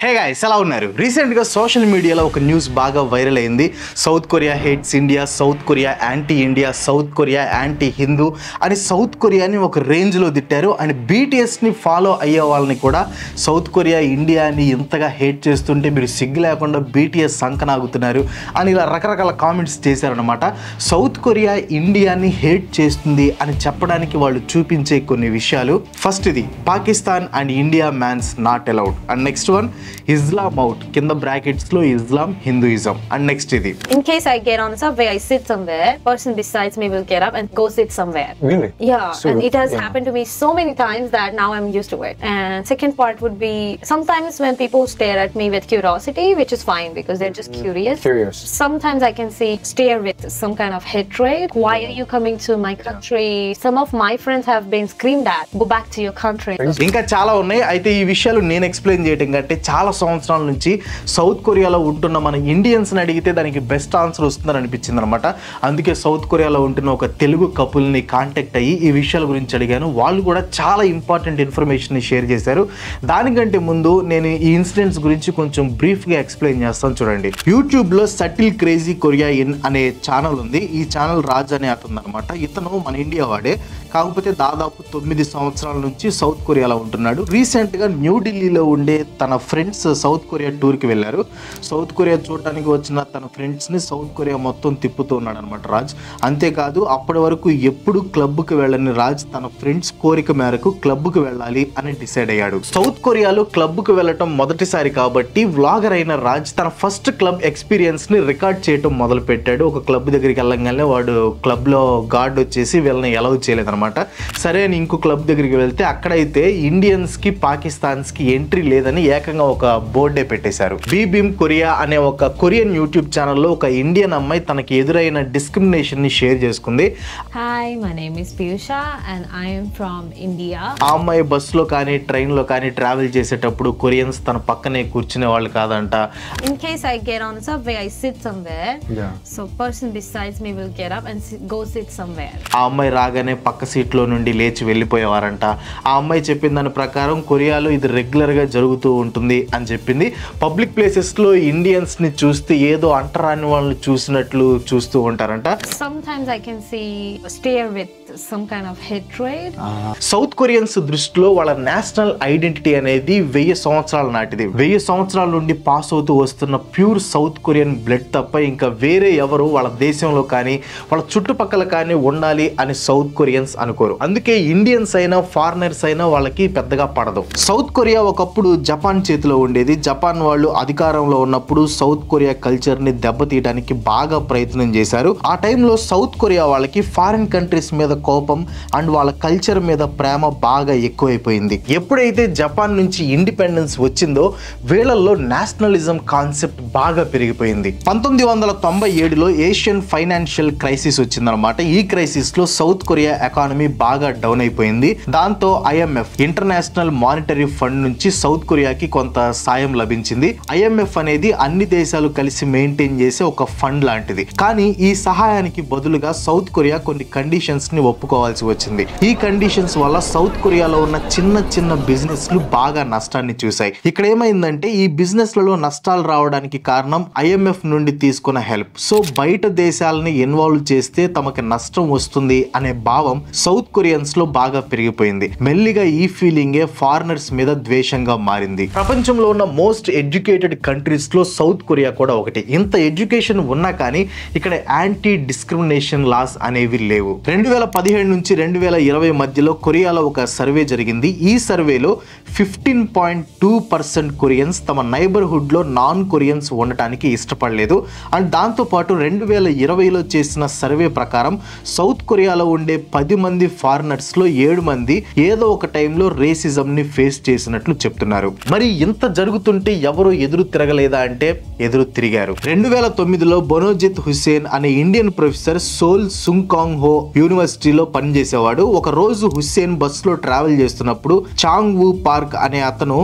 Hey guys ఎలా ఉన్నారు రీసెంట్గా సోషల్ మీడియాలో ఒక న్యూస్ బాగా వైరల్ అయింది South Korea hates India South Korea anti India South Korea anti Hindu అని సౌత్ కొరియాని ఒక రేంజ్లో తిట్టారు అండ్ బీటీఎస్ని ఫాలో అయ్యే వాళ్ళని కూడా సౌత్ కొరియా ఇండియాని ఇంతగా హేట్ చేస్తుంటే మీరు సిగ్గు లేకుండా బీటీఎస్ సంకనాగుతున్నారు అని ఇలా రకరకాల కామెంట్స్ చేశారనమాట సౌత్ కొరియా ఇండియాని హేట్ చేస్తుంది అని చెప్పడానికి వాళ్ళు చూపించే కొన్ని విషయాలు ఫస్ట్ ఇది Pakistan and India mans not allowed and next one Islam out కింద బ్రాకెట్స్ లో ఇస్లాం హిందూయిజం అండ్ నెక్స్ట్ ఇది In case I get on subway, I sit somewhere. Person besides me will get up and go sit somewhere. Really? Yeah, So, and it has yeah. happened to me so many times that now I'm used to it. And second part would be sometimes when people stare at me with curiosity, which is fine because they're just curious. Curious. Sometimes I can see stare with some kind of hatred. Why are you coming to my country? Some of my friends have been screamed at. Go back to your country. ఇంకా చాలా ఉన్నాయి అయితే ఈ విషయాలు నేను explain చేయడం కంటే చాలా సంవత్సరాల నుంచి సౌత్ కొరియాలో ఉంటున్న మన ఇండియన్స్ని అడిగితే దానికి బెస్ట్ ఆన్సర్ వస్తుందని అనిపించింది అనమాట అందుకే సౌత్ కొరియాలో ఉంటున్న ఒక తెలుగు కపుల్ని కాంటాక్ట్ అయ్యి ఈ విషయాల గురించి అడిగాను వాళ్ళు కూడా చాలా ఇంపార్టెంట్ ఇన్ఫర్మేషన్ని షేర్ చేశారు దానికంటే ముందు నేను ఈ ఇన్సిడెంట్స్ గురించి కొంచెం బ్రీఫ్గా ఎక్స్ప్లెయిన్ చేస్తాను చూడండి యూట్యూబ్లో సటిల్ క్రేజీ కొరియా ఇన్ అనే ఛానల్ ఉంది ఈ ఛానల్ రాజ్ అనే అతను అనమాట ఇతను మన ఇండియా వాడే కాకపోతే దాదాపు తొమ్మిది సంవత్సరాల నుంచి సౌత్ కొరియాలో ఉంటున్నాడు రీసెంట్గా న్యూఢిల్లీలో ఉండే తన ఫ్రెండ్స్ సౌత్ కొరియా టూర్కి వెళ్ళారు సౌత్ కొరియా చూడడానికి వచ్చిన తన ఫ్రెండ్స్ని సౌత్ కొరియా మొత్తం తిప్పుతూ ఉన్నాడు అనమాట రాజ్ అంతేకాదు అప్పటి వరకు ఎప్పుడు క్లబ్కి వెళ్ళని రాజ్ తన ఫ్రెండ్స్ కోరిక మేరకు క్లబ్కి వెళ్ళాలి అని డిసైడ్ అయ్యాడు సౌత్ కొరియాలో క్లబ్కి వెళ్ళటం మొదటిసారి కాబట్టి వ్లాగర్ అయిన రాజ్ తన ఫస్ట్ క్లబ్ ఎక్స్పీరియన్స్ని రికార్డ్ చేయటం మొదలు పెట్టాడు ఒక క్లబ్ దగ్గరికి వెళ్ళంగానే వాడు క్లబ్లో గార్డ్ వచ్చేసి వీళ్ళని ఎలవ్ చేయలేదన్నమాట సరే అని ఇంకో క్లబ్ దగ్గరికి వెళ్తే అక్కడైతే ఇండియన్స్కి పాకిస్తాన్స్కి ఎంట్రీ లేదని ఏకంగా ఒక బోర్డే పెట్టేశారు బీబీమ్ కొరియా అనే ఒక కొరియన్ యూట్యూబ్ ఛానల్లో ఒక ఇండియన్ అమ్మాయి తనకి ఎదురైన డిస్క్రిమినేషన్ని షేర్ చేసుకుంది Hi, my name is Piyusha and I am from India. ఆ అమ్మాయి బస్సులో కానీ ట్రైన్లో కానీ ట్రావెల్ చేసేటప్పుడు కొరియన్స్ తన పక్కనే కూర్చునే వాళ్ళు కాదంట In case I get on subway, I sit somewhere. Yeah. So person besides me will get up and sit, go sit somewhere. ఆ అమ్మాయి రాగానే పక్క సీట్లో నుండి లేచి వెళ్ళిపోయేవారంట ఆ అమ్మాయి చెప్పిన దాని ప్రకారం కొరియాలో ఇది రెగ్యులర్గా జరుగుతూ ఉంటుంది అని చెప్పింది పబ్లిక్ ప్లేసెస్లో ఇండియన్స్ని చూస్తే ఏదో అంటరాని వాళ్ళని చూసినట్లు చూస్తూ ఉంటారంట Sometimes I can see stare with some kind of hatred. South Koreans దృష్టిలో వాళ్ళ నేషనల్ ఐడెంటిటీ అనేది వెయ్యి సంవత్సరాల నాటిది వెయ్యి సంవత్సరాల నుండి పాస్ అవుతూ వస్తున్న ప్యూర్ సౌత్ కొరియన్ బ్లడ్ తప్ప ఇంకా వేరే ఎవరు వాళ్ళ దేశంలో కానీ వాళ్ళ చుట్టుపక్కల కానీ ఉండాలి అని సౌత్ కొరియన్స్ అనుకోరు అందుకే ఇండియన్స్ అయినా ఫారినర్స్ అయినా వాళ్ళకి పెద్దగా పడదు సౌత్ కొరియా ఒకప్పుడు జపాన్ చేతిలో ఉండేది జపాన్ వాళ్ళు అధికారంలో ఉన్నప్పుడు సౌత్ కొరియా కల్చర్ ని దెబ్బతీయడానికి బాగా ప్రయత్నం చేశారు ఆ టైంలో సౌత్ కొరియా వాళ్ళకి ఫారిన్ కంట్రీస్ మీద కోపం అండ్ వాళ్ళ కల్చర్ మీద ప్రేమ బాగా ఎక్కువైపోయింది ఎప్పుడైతే జపాన్ నుంచి ఇండిపెండెన్స్ వచ్చిందో వీళ్ళల్లో నేషనలిజం కాన్సెప్ట్ బాగా పెరిగిపోయింది పంతొమ్మిది వందల తొంభై ఏడులో ఏషియన్ ఫైనాన్షియల్ క్రైసిస్ వచ్చిందనమాట ఈ క్రైసిస్ లో సౌత్ కొరియా ఎకానమీ బాగా డౌన్ అయిపోయింది దాంతో ఐఎంఎఫ్ ఇంటర్నేషనల్ మానిటరీ ఫండ్ నుంచి సౌత్ కొరియాకి కొంత సాయం లభించింది ఐఎంఎఫ్ అనేది అన్ని దేశాలు కలిసి మెయింటైన్ చేసే ఒక ఫండ్ లాంటిది కానీ ఈ సహాయానికి బదులుగా సౌత్ కొరియా కొన్ని కండిషన్స్ ని ఒప్పుకోవాల్సి వచ్చింది ఈ కండిషన్స్ వల్ల సౌత్ కొరియాలో ఉన్న చిన్న చిన్న బిజినెస్లు బాగా నష్టాన్ని చూశాయి ఇక్కడ ఏమైందంటే ఈ బిజినెస్ లలో నష్టాలు రావడానికి కారణం ఐఎంఎఫ్ నుండి తీసుకున్న హెల్ప్ సో బయట దేశాలని ఇన్వాల్వ్ చేస్తే తమకి నష్టం వస్తుంది అనే భావం సౌత్ కొరియన్స్ లో బాగా పెరిగిపోయింది మెల్లిగా ఈ ఫీలింగే ఫారినర్స్ మీద ద్వేషంగా మారింది ప్రపంచంలో ఉన్న మోస్ట్ ఎడ్యుకేటెడ్ కంట్రీస్ లో సౌత్ కొరియా కూడా ఒకటి ఇంత ఎడ్యుకేషన్ ఉన్నా కానీ ఇక్కడ యాంటీ డిస్క్రిమినేషన్ లాస్ అనేవి లేవు రెండు వేల పదిహేడు నుంచి రెండు వేల ఇరవై మధ్యలో కొరియాలో ఒక సర్వే జరిగింది ఈ సర్వేలో fifteen point two percent Koreans తమ నైబర్హుడ్ లో నాన్ కొరియన్స్ ఉండటానికి ఇష్టపడలేదు అండ్ దాంతోపాటు రెండు వేల ఇరవైలో చేసిన సర్వే ప్రకారం సౌత్ కొరియాలో ఉండే పది మంది ఫారినర్స్ లో ఏడు మంది ఏదో ఒక టైంలో రేసిజం ని ఫేస్ చేసినట్లు చెప్తున్నారు మరి ఇంత జరుగుతుంటే ఎవరు ఎదురు తిరగలేదా అంటే ఎదురు తిరిగారు రెండు వేల తొమ్మిదిలో బొనోజిత్ హుస్సేన్ అనే ఇండియన్ ప్రొఫెసర్ సోల్ సుంకాంగ్ హో యూనివర్సిటీలో పనిచేసేవాడు ఒక రోజు హుస్సేన్ బస్సులో ట్రావెల్ చేస్తున్నప్పుడు చాంగ్ వు పార్క్ అనే అతను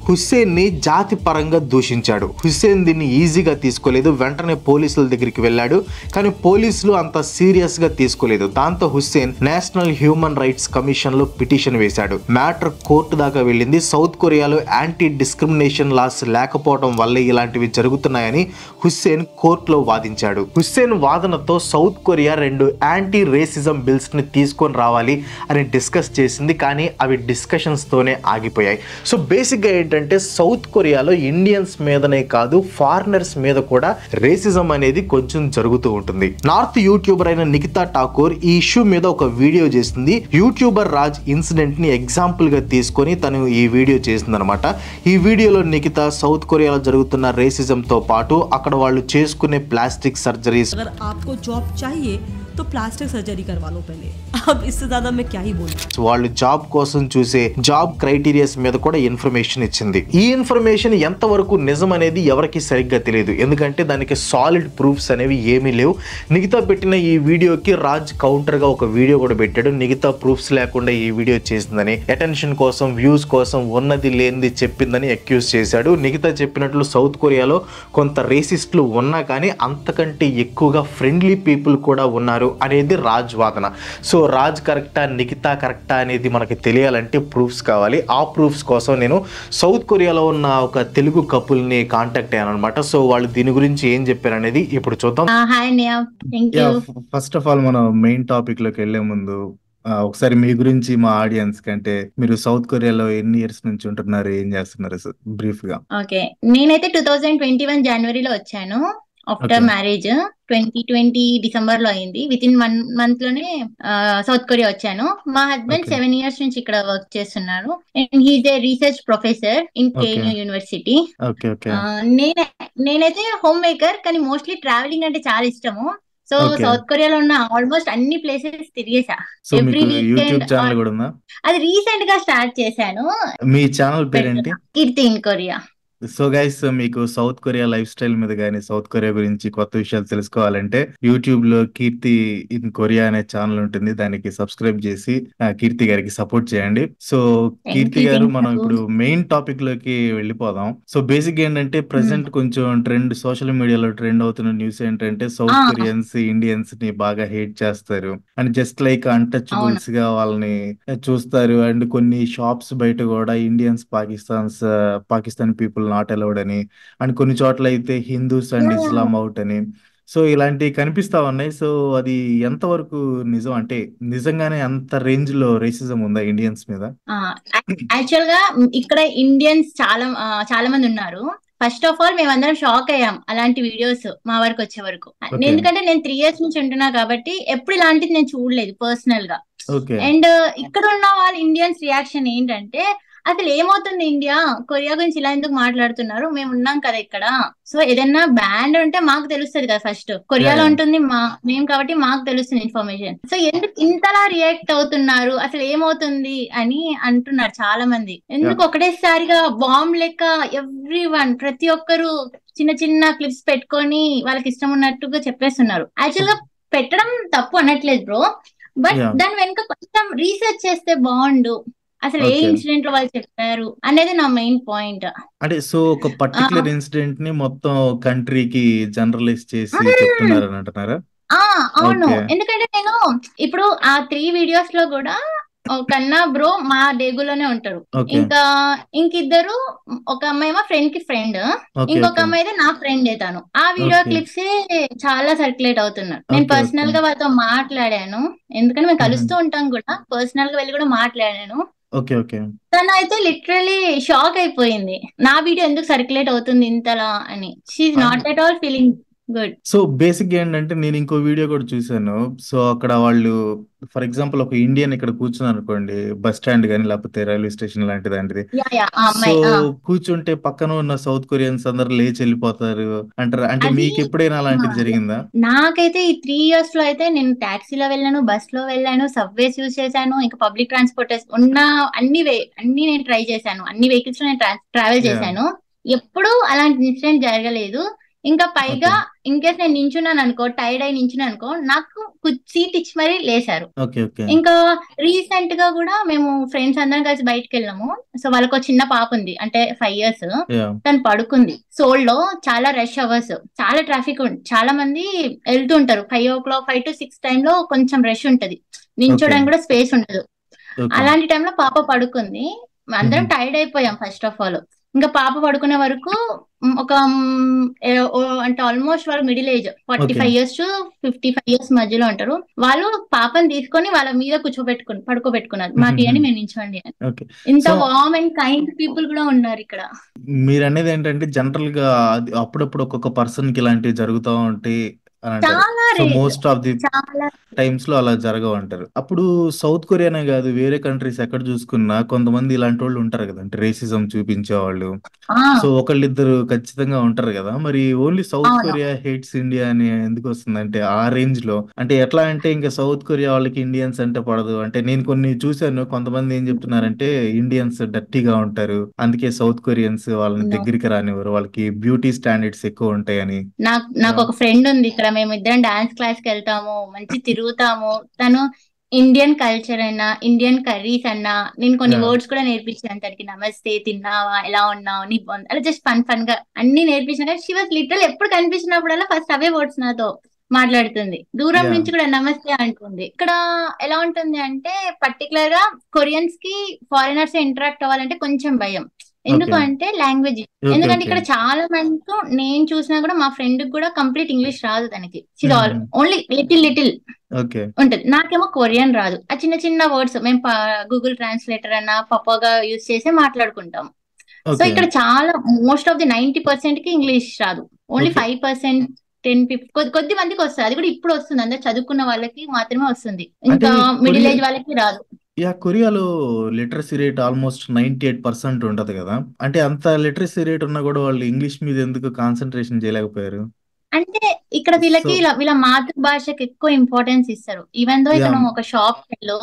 హుస్సేన్ ని జాతి పరంగా దూషించాడు హుస్సేన్ దీన్ని ఈజీగా తీసుకోలేదు వెంటనే పోలీసుల దగ్గరికి వెళ్ళాడు కానీ పోలీసులు అంత సీరియస్ గా తీసుకోలేదు దాంతో Hussain National Human Rights Commission లో పిటిషన్ వేశాడు మ్యాటర్ కోర్టు దాకా వెళ్ళింది సౌత్ కొరియాలో యాంటీ డిస్క్రిమినేషన్ లాస్ లేకపోవడం వల్లే ఇలాంటివి జరుగుతున్నాయని హుస్సేన్ కోర్టులో వాదించాడు హుస్సేన్ వాదనతో సౌత్ కొరియా రెండు యాంటీ రేసిజం బిల్స్ ని తీసుకొని రావాలి అని డిస్కస్ చేసింది కానీ అవి డిస్కషన్స్ తోనే ఆగిపోయాయి సో బేసిక్ గా ఏంటంటే సౌత్ కొరియాలో ఇండియన్స్ మీదనే కాదు ఫారినర్స్ మీద కూడా రేసిజం అనేది కొంచెం జరుగుతూ ఉంటుంది నార్త్ యూట్యూబర్ అయిన నికితా ఠాకూర్ ఈ ఇష్యూ మీద ఒక వీడియో చేసింది యూట్యూబర్ రాజ్ ఇన్సిడెంట్ ని ఎగ్జాంపుల్ గా తీసుకొని తను ఈ వీడియో చేసిందనమాట ఈ వీడియోలో నికిత సౌత్ కొరియాలో జరుగుతున్న రేసిజం తో పాటు అక్కడ వాళ్ళు చేసుకునే ప్లాస్టిక్ సర్జరీస్ अगर आपको जॉब चाहिए तो प्लास्टिक सर्जरी करवा लो पहले अब इससे ज़्यादा मैं क्या ही बोलूँ వాళ్ళు జాబ్ కోసం చూసే జాబ్ క్రైటీరియాస్ మీద కూడా ఇన్ఫర్మేషన్ ఇచ్చింది ఈ ఇన్ఫర్మేషన్ ఎంతవరకు నిజం అనేది ఎవరికి సరిగ్గా తెలియదు ఎందుకంటే దానికి సాలిడ్ ప్రూఫ్స్ అనేవి ఏమీ లేవు మిగతా పెట్టిన ఈ వీడియోకి రాజ్ కౌంటర్ గా ఒక వీడియో కూడా పెట్టాడు మిగతా ప్రూఫ్స్ లేకుండా ఈ వీడియో చేసిందని అటెన్షన్ కోసం వ్యూస్ కోసం ఉన్నది లేనిది చెప్పిందని అక్యూజ్ చేశాడు మిగతా చెప్పినట్లు సౌత్ కొరియాలో కొంత రేసిస్టులు ఉన్నా కానీ అంతకంటే ఎక్కువగా ఫ్రెండ్లీ పీపుల్ కూడా ఉన్నారు అనేది రాజ్ వాదన సో రాజ్ కరెక్టా నిఖితా కరెక్టా అనేది మనకి తెలియాలంటే ప్రూఫ్స్ కావాలి ఆ ప్రూఫ్స్ కోసం నేను సౌత్ కొరియాలో ఉన్న ఒక తెలుగు కపుల్ని కాంటాక్ట్ అయ్యాను అనమాట సో వాళ్ళు దీని గురించి ఏం చెప్పారు అనేది ఇప్పుడు చూద్దాం హాయ్ నియా thank you first of all మనం మెయిన్ టాపిక్ లోకి వెళ్లే ముందు ఆ, ఒకసారి మీ గురించి మా ఆడియన్స్ కంటే మీరు సౌత్ కొరియాలో ఎన్ని ఇయర్స్ నుంచి ఉంటున్నారు ఏం చేస్తున్నారు బ్రీఫ్ గా ఓకే నేనైతే టూ థౌజండ్ ట్వంటీ వన్ జనవరిలో వచ్చాను after Okay. Marriage twenty twenty December లో అయింది విత్ ఇన్ వన్ మంత్ లోనే సౌత్ కొరియా వచ్చాను మా హస్బెండ్ Okay. సెవెన్ ఇయర్స్ నుంచి ఇక్కడ వర్క్ చేస్తున్నారు and he's a research professor in Okay. KNU university okay okay నేనే నేనైతే హోమ్ మేకర్ కానీ మోస్ట్లీ ట్రావెలింగ్ అంటే చాలా ఇష్టము సో Okay. సౌత్ కొరియాలో ఉన్న ఆల్మోస్ట్ అన్ని ప్లేసెస్ తిరిగేసా సో Every మీకు weekend యూట్యూబ్ ఛానల్ or- కూడా ఉందా అది రీసెంట్ గా స్టార్ట్ చేశాను మీ ఛానల్ పేరేంటి Keerthi in Korea so guys మీకు సౌత్ కొరియా లైఫ్ స్టైల్ మీద కానీ సౌత్ కొరియా గురించి కొత్త విషయాలు తెలుసుకోవాలంటే యూట్యూబ్ లో కీర్తి ఇన్ కొరియా అనే ఛానల్ ఉంటుంది దానికి సబ్స్క్రైబ్ చేసి ఆ, కీర్తి గారికి సపోర్ట్ చేయండి సో కీర్తి you, గారు thank మనం you. ఇప్పుడు మెయిన్ టాపిక్ లోకి వెళ్ళిపోదాం సో బేసిక్ ఏంటంటే ప్రెసెంట్ కొంచెం ట్రెండ్ సోషల్ మీడియాలో ట్రెండ్ అవుతున్న న్యూస్ ఏంటంటే సౌత్ Ah. కొరియన్స్ ఇండియన్స్ ని బాగా హేట్ చేస్తారు అండ్ జస్ట్ లైక్ అన్టచబుల్స్ గా వాళ్ళని చూస్తారు అండ్ కొన్ని షాప్స్ బయట కూడా Indians Pakistans Pakistan people not allowed అని అండ్ కొన్ని చోట్ల అయితే Hindus and Yeah. Islam out అని సో ఇలాంటివి కనిపిస్తా ఉన్నాయి సో అది ఎంతవరకు నిజం అంటే నిజంగానే అంత రేంజ్ లో రేసిజం ఉందా ఇండియన్స్ మీద యాక్చువల్ గా మ్, ఇక్కడ ఇండియన్స్ చాలా ఆ, చాలా మంది ఉన్నారు ఫస్ట్ ఆఫ్ ఆల్ మేమందరం షాక్ అయ్యాం అలాంటి వీడియోస్ మా వరకు వచ్చే వరకు Okay. ఎందుకంటే నేను త్రీ ఇయర్స్ నుంచి ఉంటున్నా కాబట్టి ఎప్పుడు ఇలాంటిది నేను చూడలేదు పర్సనల్ గా ఓకే అండ్ ఇక్కడ ఉన్న వాళ్ళ ఇండియన్స్ రియాక్షన్ ఏంటంటే అసలు ఏమవుతుంది ఇండియా కొరియా గురించి ఇలా ఎందుకు మాట్లాడుతున్నారు మేము ఉన్నాం కదా ఇక్కడ సో ఏదైనా బ్యాండ్ ఉంటే మాకు తెలుస్తుంది కదా ఫస్ట్ కొరియాలో Yeah. ఉంటుంది మా మేము కాబట్టి మాకు తెలుస్తుంది ఇన్ఫర్మేషన్ సో ఎందుకు ఇంతలా రియాక్ట్ అవుతున్నారు అసలు ఏమవుతుంది అని అంటున్నారు చాలా మంది ఎందుకు ఒకటేసారిగా బాంబ్ లెక్క ఎవ్రీ వన్ ప్రతి ఒక్కరు చిన్న చిన్న క్లిప్స్ పెట్టుకొని వాళ్ళకి ఇష్టం ఉన్నట్టుగా చెప్పేస్తున్నారు యాక్చువల్ గా పెట్టడం తప్పు అనట్లేదు బ్రో బట్ Yeah. దాని వెనుక కొంచెం రీసెర్చ్ చేస్తే బాగుండు అసలు ఏ Okay. ఇన్సిడెంట్ లో వాళ్ళు చెప్పారు అనేది నా మెయిన్ పాయింట్ అంటే సో ఒక పర్టికులర్ ఇన్సిడెంట్ ని మొత్తం కంట్రీకి జనరలైజ్ చేసి చెప్తున్నారు అని అంటున్నారా ఆ అవును Okay. ఎందుకంటే నేను ఇప్పుడు ఆ త్రీ వీడియోస్ లో కూడా కన్నా బ్రో మా డేగులోనే ఉంటారు ఓకే ఇంకా ఇంకిద్దరు ఒక అమ్మాయి మా ఫ్రెండ్ కి ఫ్రెండ్ ఓకే ఇంకొక ఓకే అమ్మాయి అయితే నా ఫ్రెండ్ తను ఆ వీడియో Okay. క్లిప్స్ చాలా సర్క్యులేట్ అవుతున్నారు నేను Okay, పర్సనల్ okay. గా వాళ్ళతో మాట్లాడాను ఎందుకంటే మేము Mhm. కలుస్తూ ఉంటాం కూడా పర్సనల్ గా వెళ్ళి కూడా మాట్లాడాను ఓకే ఓకే తను అయితే లిటరలీ షాక్ అయిపోయింది నా వీడియో ఎందుకు సర్క్యులేట్ అవుతుంది ఇంతలా అని she's not at all feeling good so basic ఏంటంటే నేను ఇంకో వీడియో కూడా చూశాను సో అక్కడ వాళ్ళు ఫర్ ఎగ్జాంపుల్ ఒక ఇండియన్ ఇక్కడ కూర్చున్నారు అనుకోండి బస్ స్టాండ్ కానీ లేకపోతే రైల్వే స్టేషన్ లాంటి దాంటిది యా యా ఆ సో అమ్మాయి ఆ. కూర్చుంటే పక్కన ఉన్న సౌత్ కొరియన్స్ అందరు లేచి వెళ్ళిపోతారు అంటారు అంటే అది- మీకు ఎప్పుడైనా అలాంటిది ఆ. జరిగిందా నాకైతే ఈ త్రీ ఇయర్స్ లో అయితే నేను టాక్సీలో వెళ్ళాను బస్ లో వెళ్ళాను సబ్వేస్ యూజ్ చేశాను ఇంకా పబ్లిక్ ట్రాన్స్పోర్ట్ ఉన్న అన్ని వే అన్ని నేను ట్రై చేశాను అన్ని వెహికల్స్ లో నేను ట్రావెల్ Yeah. చేశాను ఎప్పుడు అలాంటి ఇన్సిడెంట్ జరగలేదు ఇంకా పైగా ఇన్ కేస్ నేను నించున్నాను అనుకో టైర్డ్ అయి నించున్నాను అనుకో నాకు సీట్ ఇచ్చి మరీ లేసారు ఓకే ఓకే ఇంకా రీసెంట్ గా కూడా మేము ఫ్రెండ్స్ అందరం కలిసి బయటకు వెళ్ళాము సో వాళ్ళకు ఒక చిన్న పాప ఉంది అంటే ఫైవ్ ఇయర్స్ యా తను పడుకుంది సోల్ లో చాలా రష్ అవర్స్ చాలా ట్రాఫిక్ ఉంది చాలా మంది వెళ్తుంటారు five o'clock five to six time లో కొంచెం రష్ ఉంటది నించోడానికి కూడా స్పేస్ ఉండదు ఓకే అలాంటి టైంలో పాప పడుకుంది అందరం మ్మ్. టైర్డ్ అయిపోయాం ఫస్ట్ ఆఫ్ ఆల్ ఇంకా పాప పడుకునే వరకు మ్, ఒక మ్, ఏ- ఓ- అంటే ఆల్మోస్ట్ వాళ్ళు middle age forty Okay. Five years to fifty five years మధ్యలో ఉంటారు వాళ్ళు పాపని తీసుకొని వాళ్ళ మీద కూర్చోబెట్టుకుని పడుకోబెట్టుకున్నారు మాకు మ్మ్. ఇవన్నీ మేము నించోండి అని ఓకే ఇంత So- warm and kind people కూడా ఉన్నారు ఇక్కడ మీరు అనేది ఏంటంటే జనరల్ గా అది అప్పుడప్పుడు ఒక్కొక్క పర్సన్ కి ఇలాంటివి జరుగుతూ ఉంటాయి అని అంటారు చాలా so rare most of the చాలా టైమ్స్ లో అలా జరగవు అంటారు అప్పుడు సౌత్ కొరియానే కాదు వేరే కంట్రీస్ ఎక్కడ చూసుకున్నా కొంతమంది ఇలాంటి వాళ్ళు ఉంటారు కదా అంటే రేసిజం చూపించే వాళ్ళు ఆ, సో ఒకళ్ళిద్దరు ఖచ్చితంగా ఉంటారు కదా మరి ఓన్లీ సౌత్ అవును. కొరియా హేట్స్ ఇండియా అని ఎందుకు వస్తుంది అంటే ఆ రేంజ్ లో అంటే ఎట్లా అంటే ఇంకా సౌత్ కొరియా వాళ్ళకి ఇండియన్స్ అంటే పడదు అంటే నేను కొన్ని చూశాను కొంతమంది ఏం చెప్తున్నారంటే ఇండియన్స్ డర్టీగా ఉంటారు అందుకే సౌత్ కొరియన్స్ వాళ్ళని No. దగ్గరికి రానివ్వరు వాళ్ళకి బ్యూటీ స్టాండర్డ్స్ ఎక్కువ ఉంటాయని నాకు నాకు ఒక ఫ్రెండ్ ఉంది ఇక్కడ మేము ఇద్దరం డాన్స్ క్లాస్ కి వెళ్తాము మంచి తిరుగుతాము తను ఇండియన్ కల్చర్ అన్నా ఇండియన్ కర్రీస్ అన్నా నేను కొన్ని Yeah. వర్డ్స్ కూడా నేర్పించాను తనకి నమస్తే తిన్నావా ఎలా ఉన్నావు నీ బాగుంది అలా జస్ట్ ఫన్ ఫన్ గా అన్ని నేర్పించాను షీ వాస్ లిటరల్ ఎప్పుడు కనిపించినప్పుడల్లా ఫస్ట్ అవే వర్డ్స్ నాతో మాట్లాడుతుంది దూరం Yeah. నుంచి కూడా నమస్తే అంటుంది ఇక్కడ ఎలా ఉంటుంది అంటే పర్టికులర్ గా కొరియన్స్ కి ఫారినర్స్ ఇంటరాక్ట్ అవ్వాలంటే కొంచెం భయం ఎందుకు Okay. అంటే లాంగ్వేజ్ ఓకే ఎందుకంటే ఓకే ఇక్కడ చాలా మందితో నేను చూసినా కూడా మా ఫ్రెండ్ కూడా కంప్లీట్ ఇంగ్లీష్ రాదు తనకి all Mhm. Only little little okay ఉంటది నాకేమో కొరియన్ రాదు ఆ చిన్న చిన్న వర్డ్స్ మేము గూగుల్ ట్రాన్స్లేటర్ అన్న పప్పాగా యూజ్ చేసి మాట్లాడుకుంటాం సో ఓకే ఇక్కడ చాలా most of the ninety percent కి ఇంగ్లీష్ రాదు only Okay. Five percent ten fifty కొద్ది కొద్ది మందికి వస్తుంది అది కూడా ఇప్పుడు వస్తుంది అందరు చదువుకున్న వాళ్ళకి మాత్రమే వస్తుంది ఇంకా అంటే మిడిల్ కొరియా- ఏజ్ వాళ్ళకి రాదు యా కొరియాలో literacy rate almost ninety eight percent ఉంటది కదా అంటే అంత లిటరసీ రేట్ ఉన్నా కూడా వాళ్ళు ఇంగ్లీష్ మీద ఎందుకు కాన్సన్ట్రేషన్ చేయలేకపోయారు అంటే ఇక్కడ వీళ్ళకి So- ఇలా వీళ్ళ మాతృభాషకి ఎక్కువ ఇంపార్టెన్స్ ఇస్తారు ఈవెన్ దో ఇక్కడ Yeah. ఒక షాప్ వెళ్ళు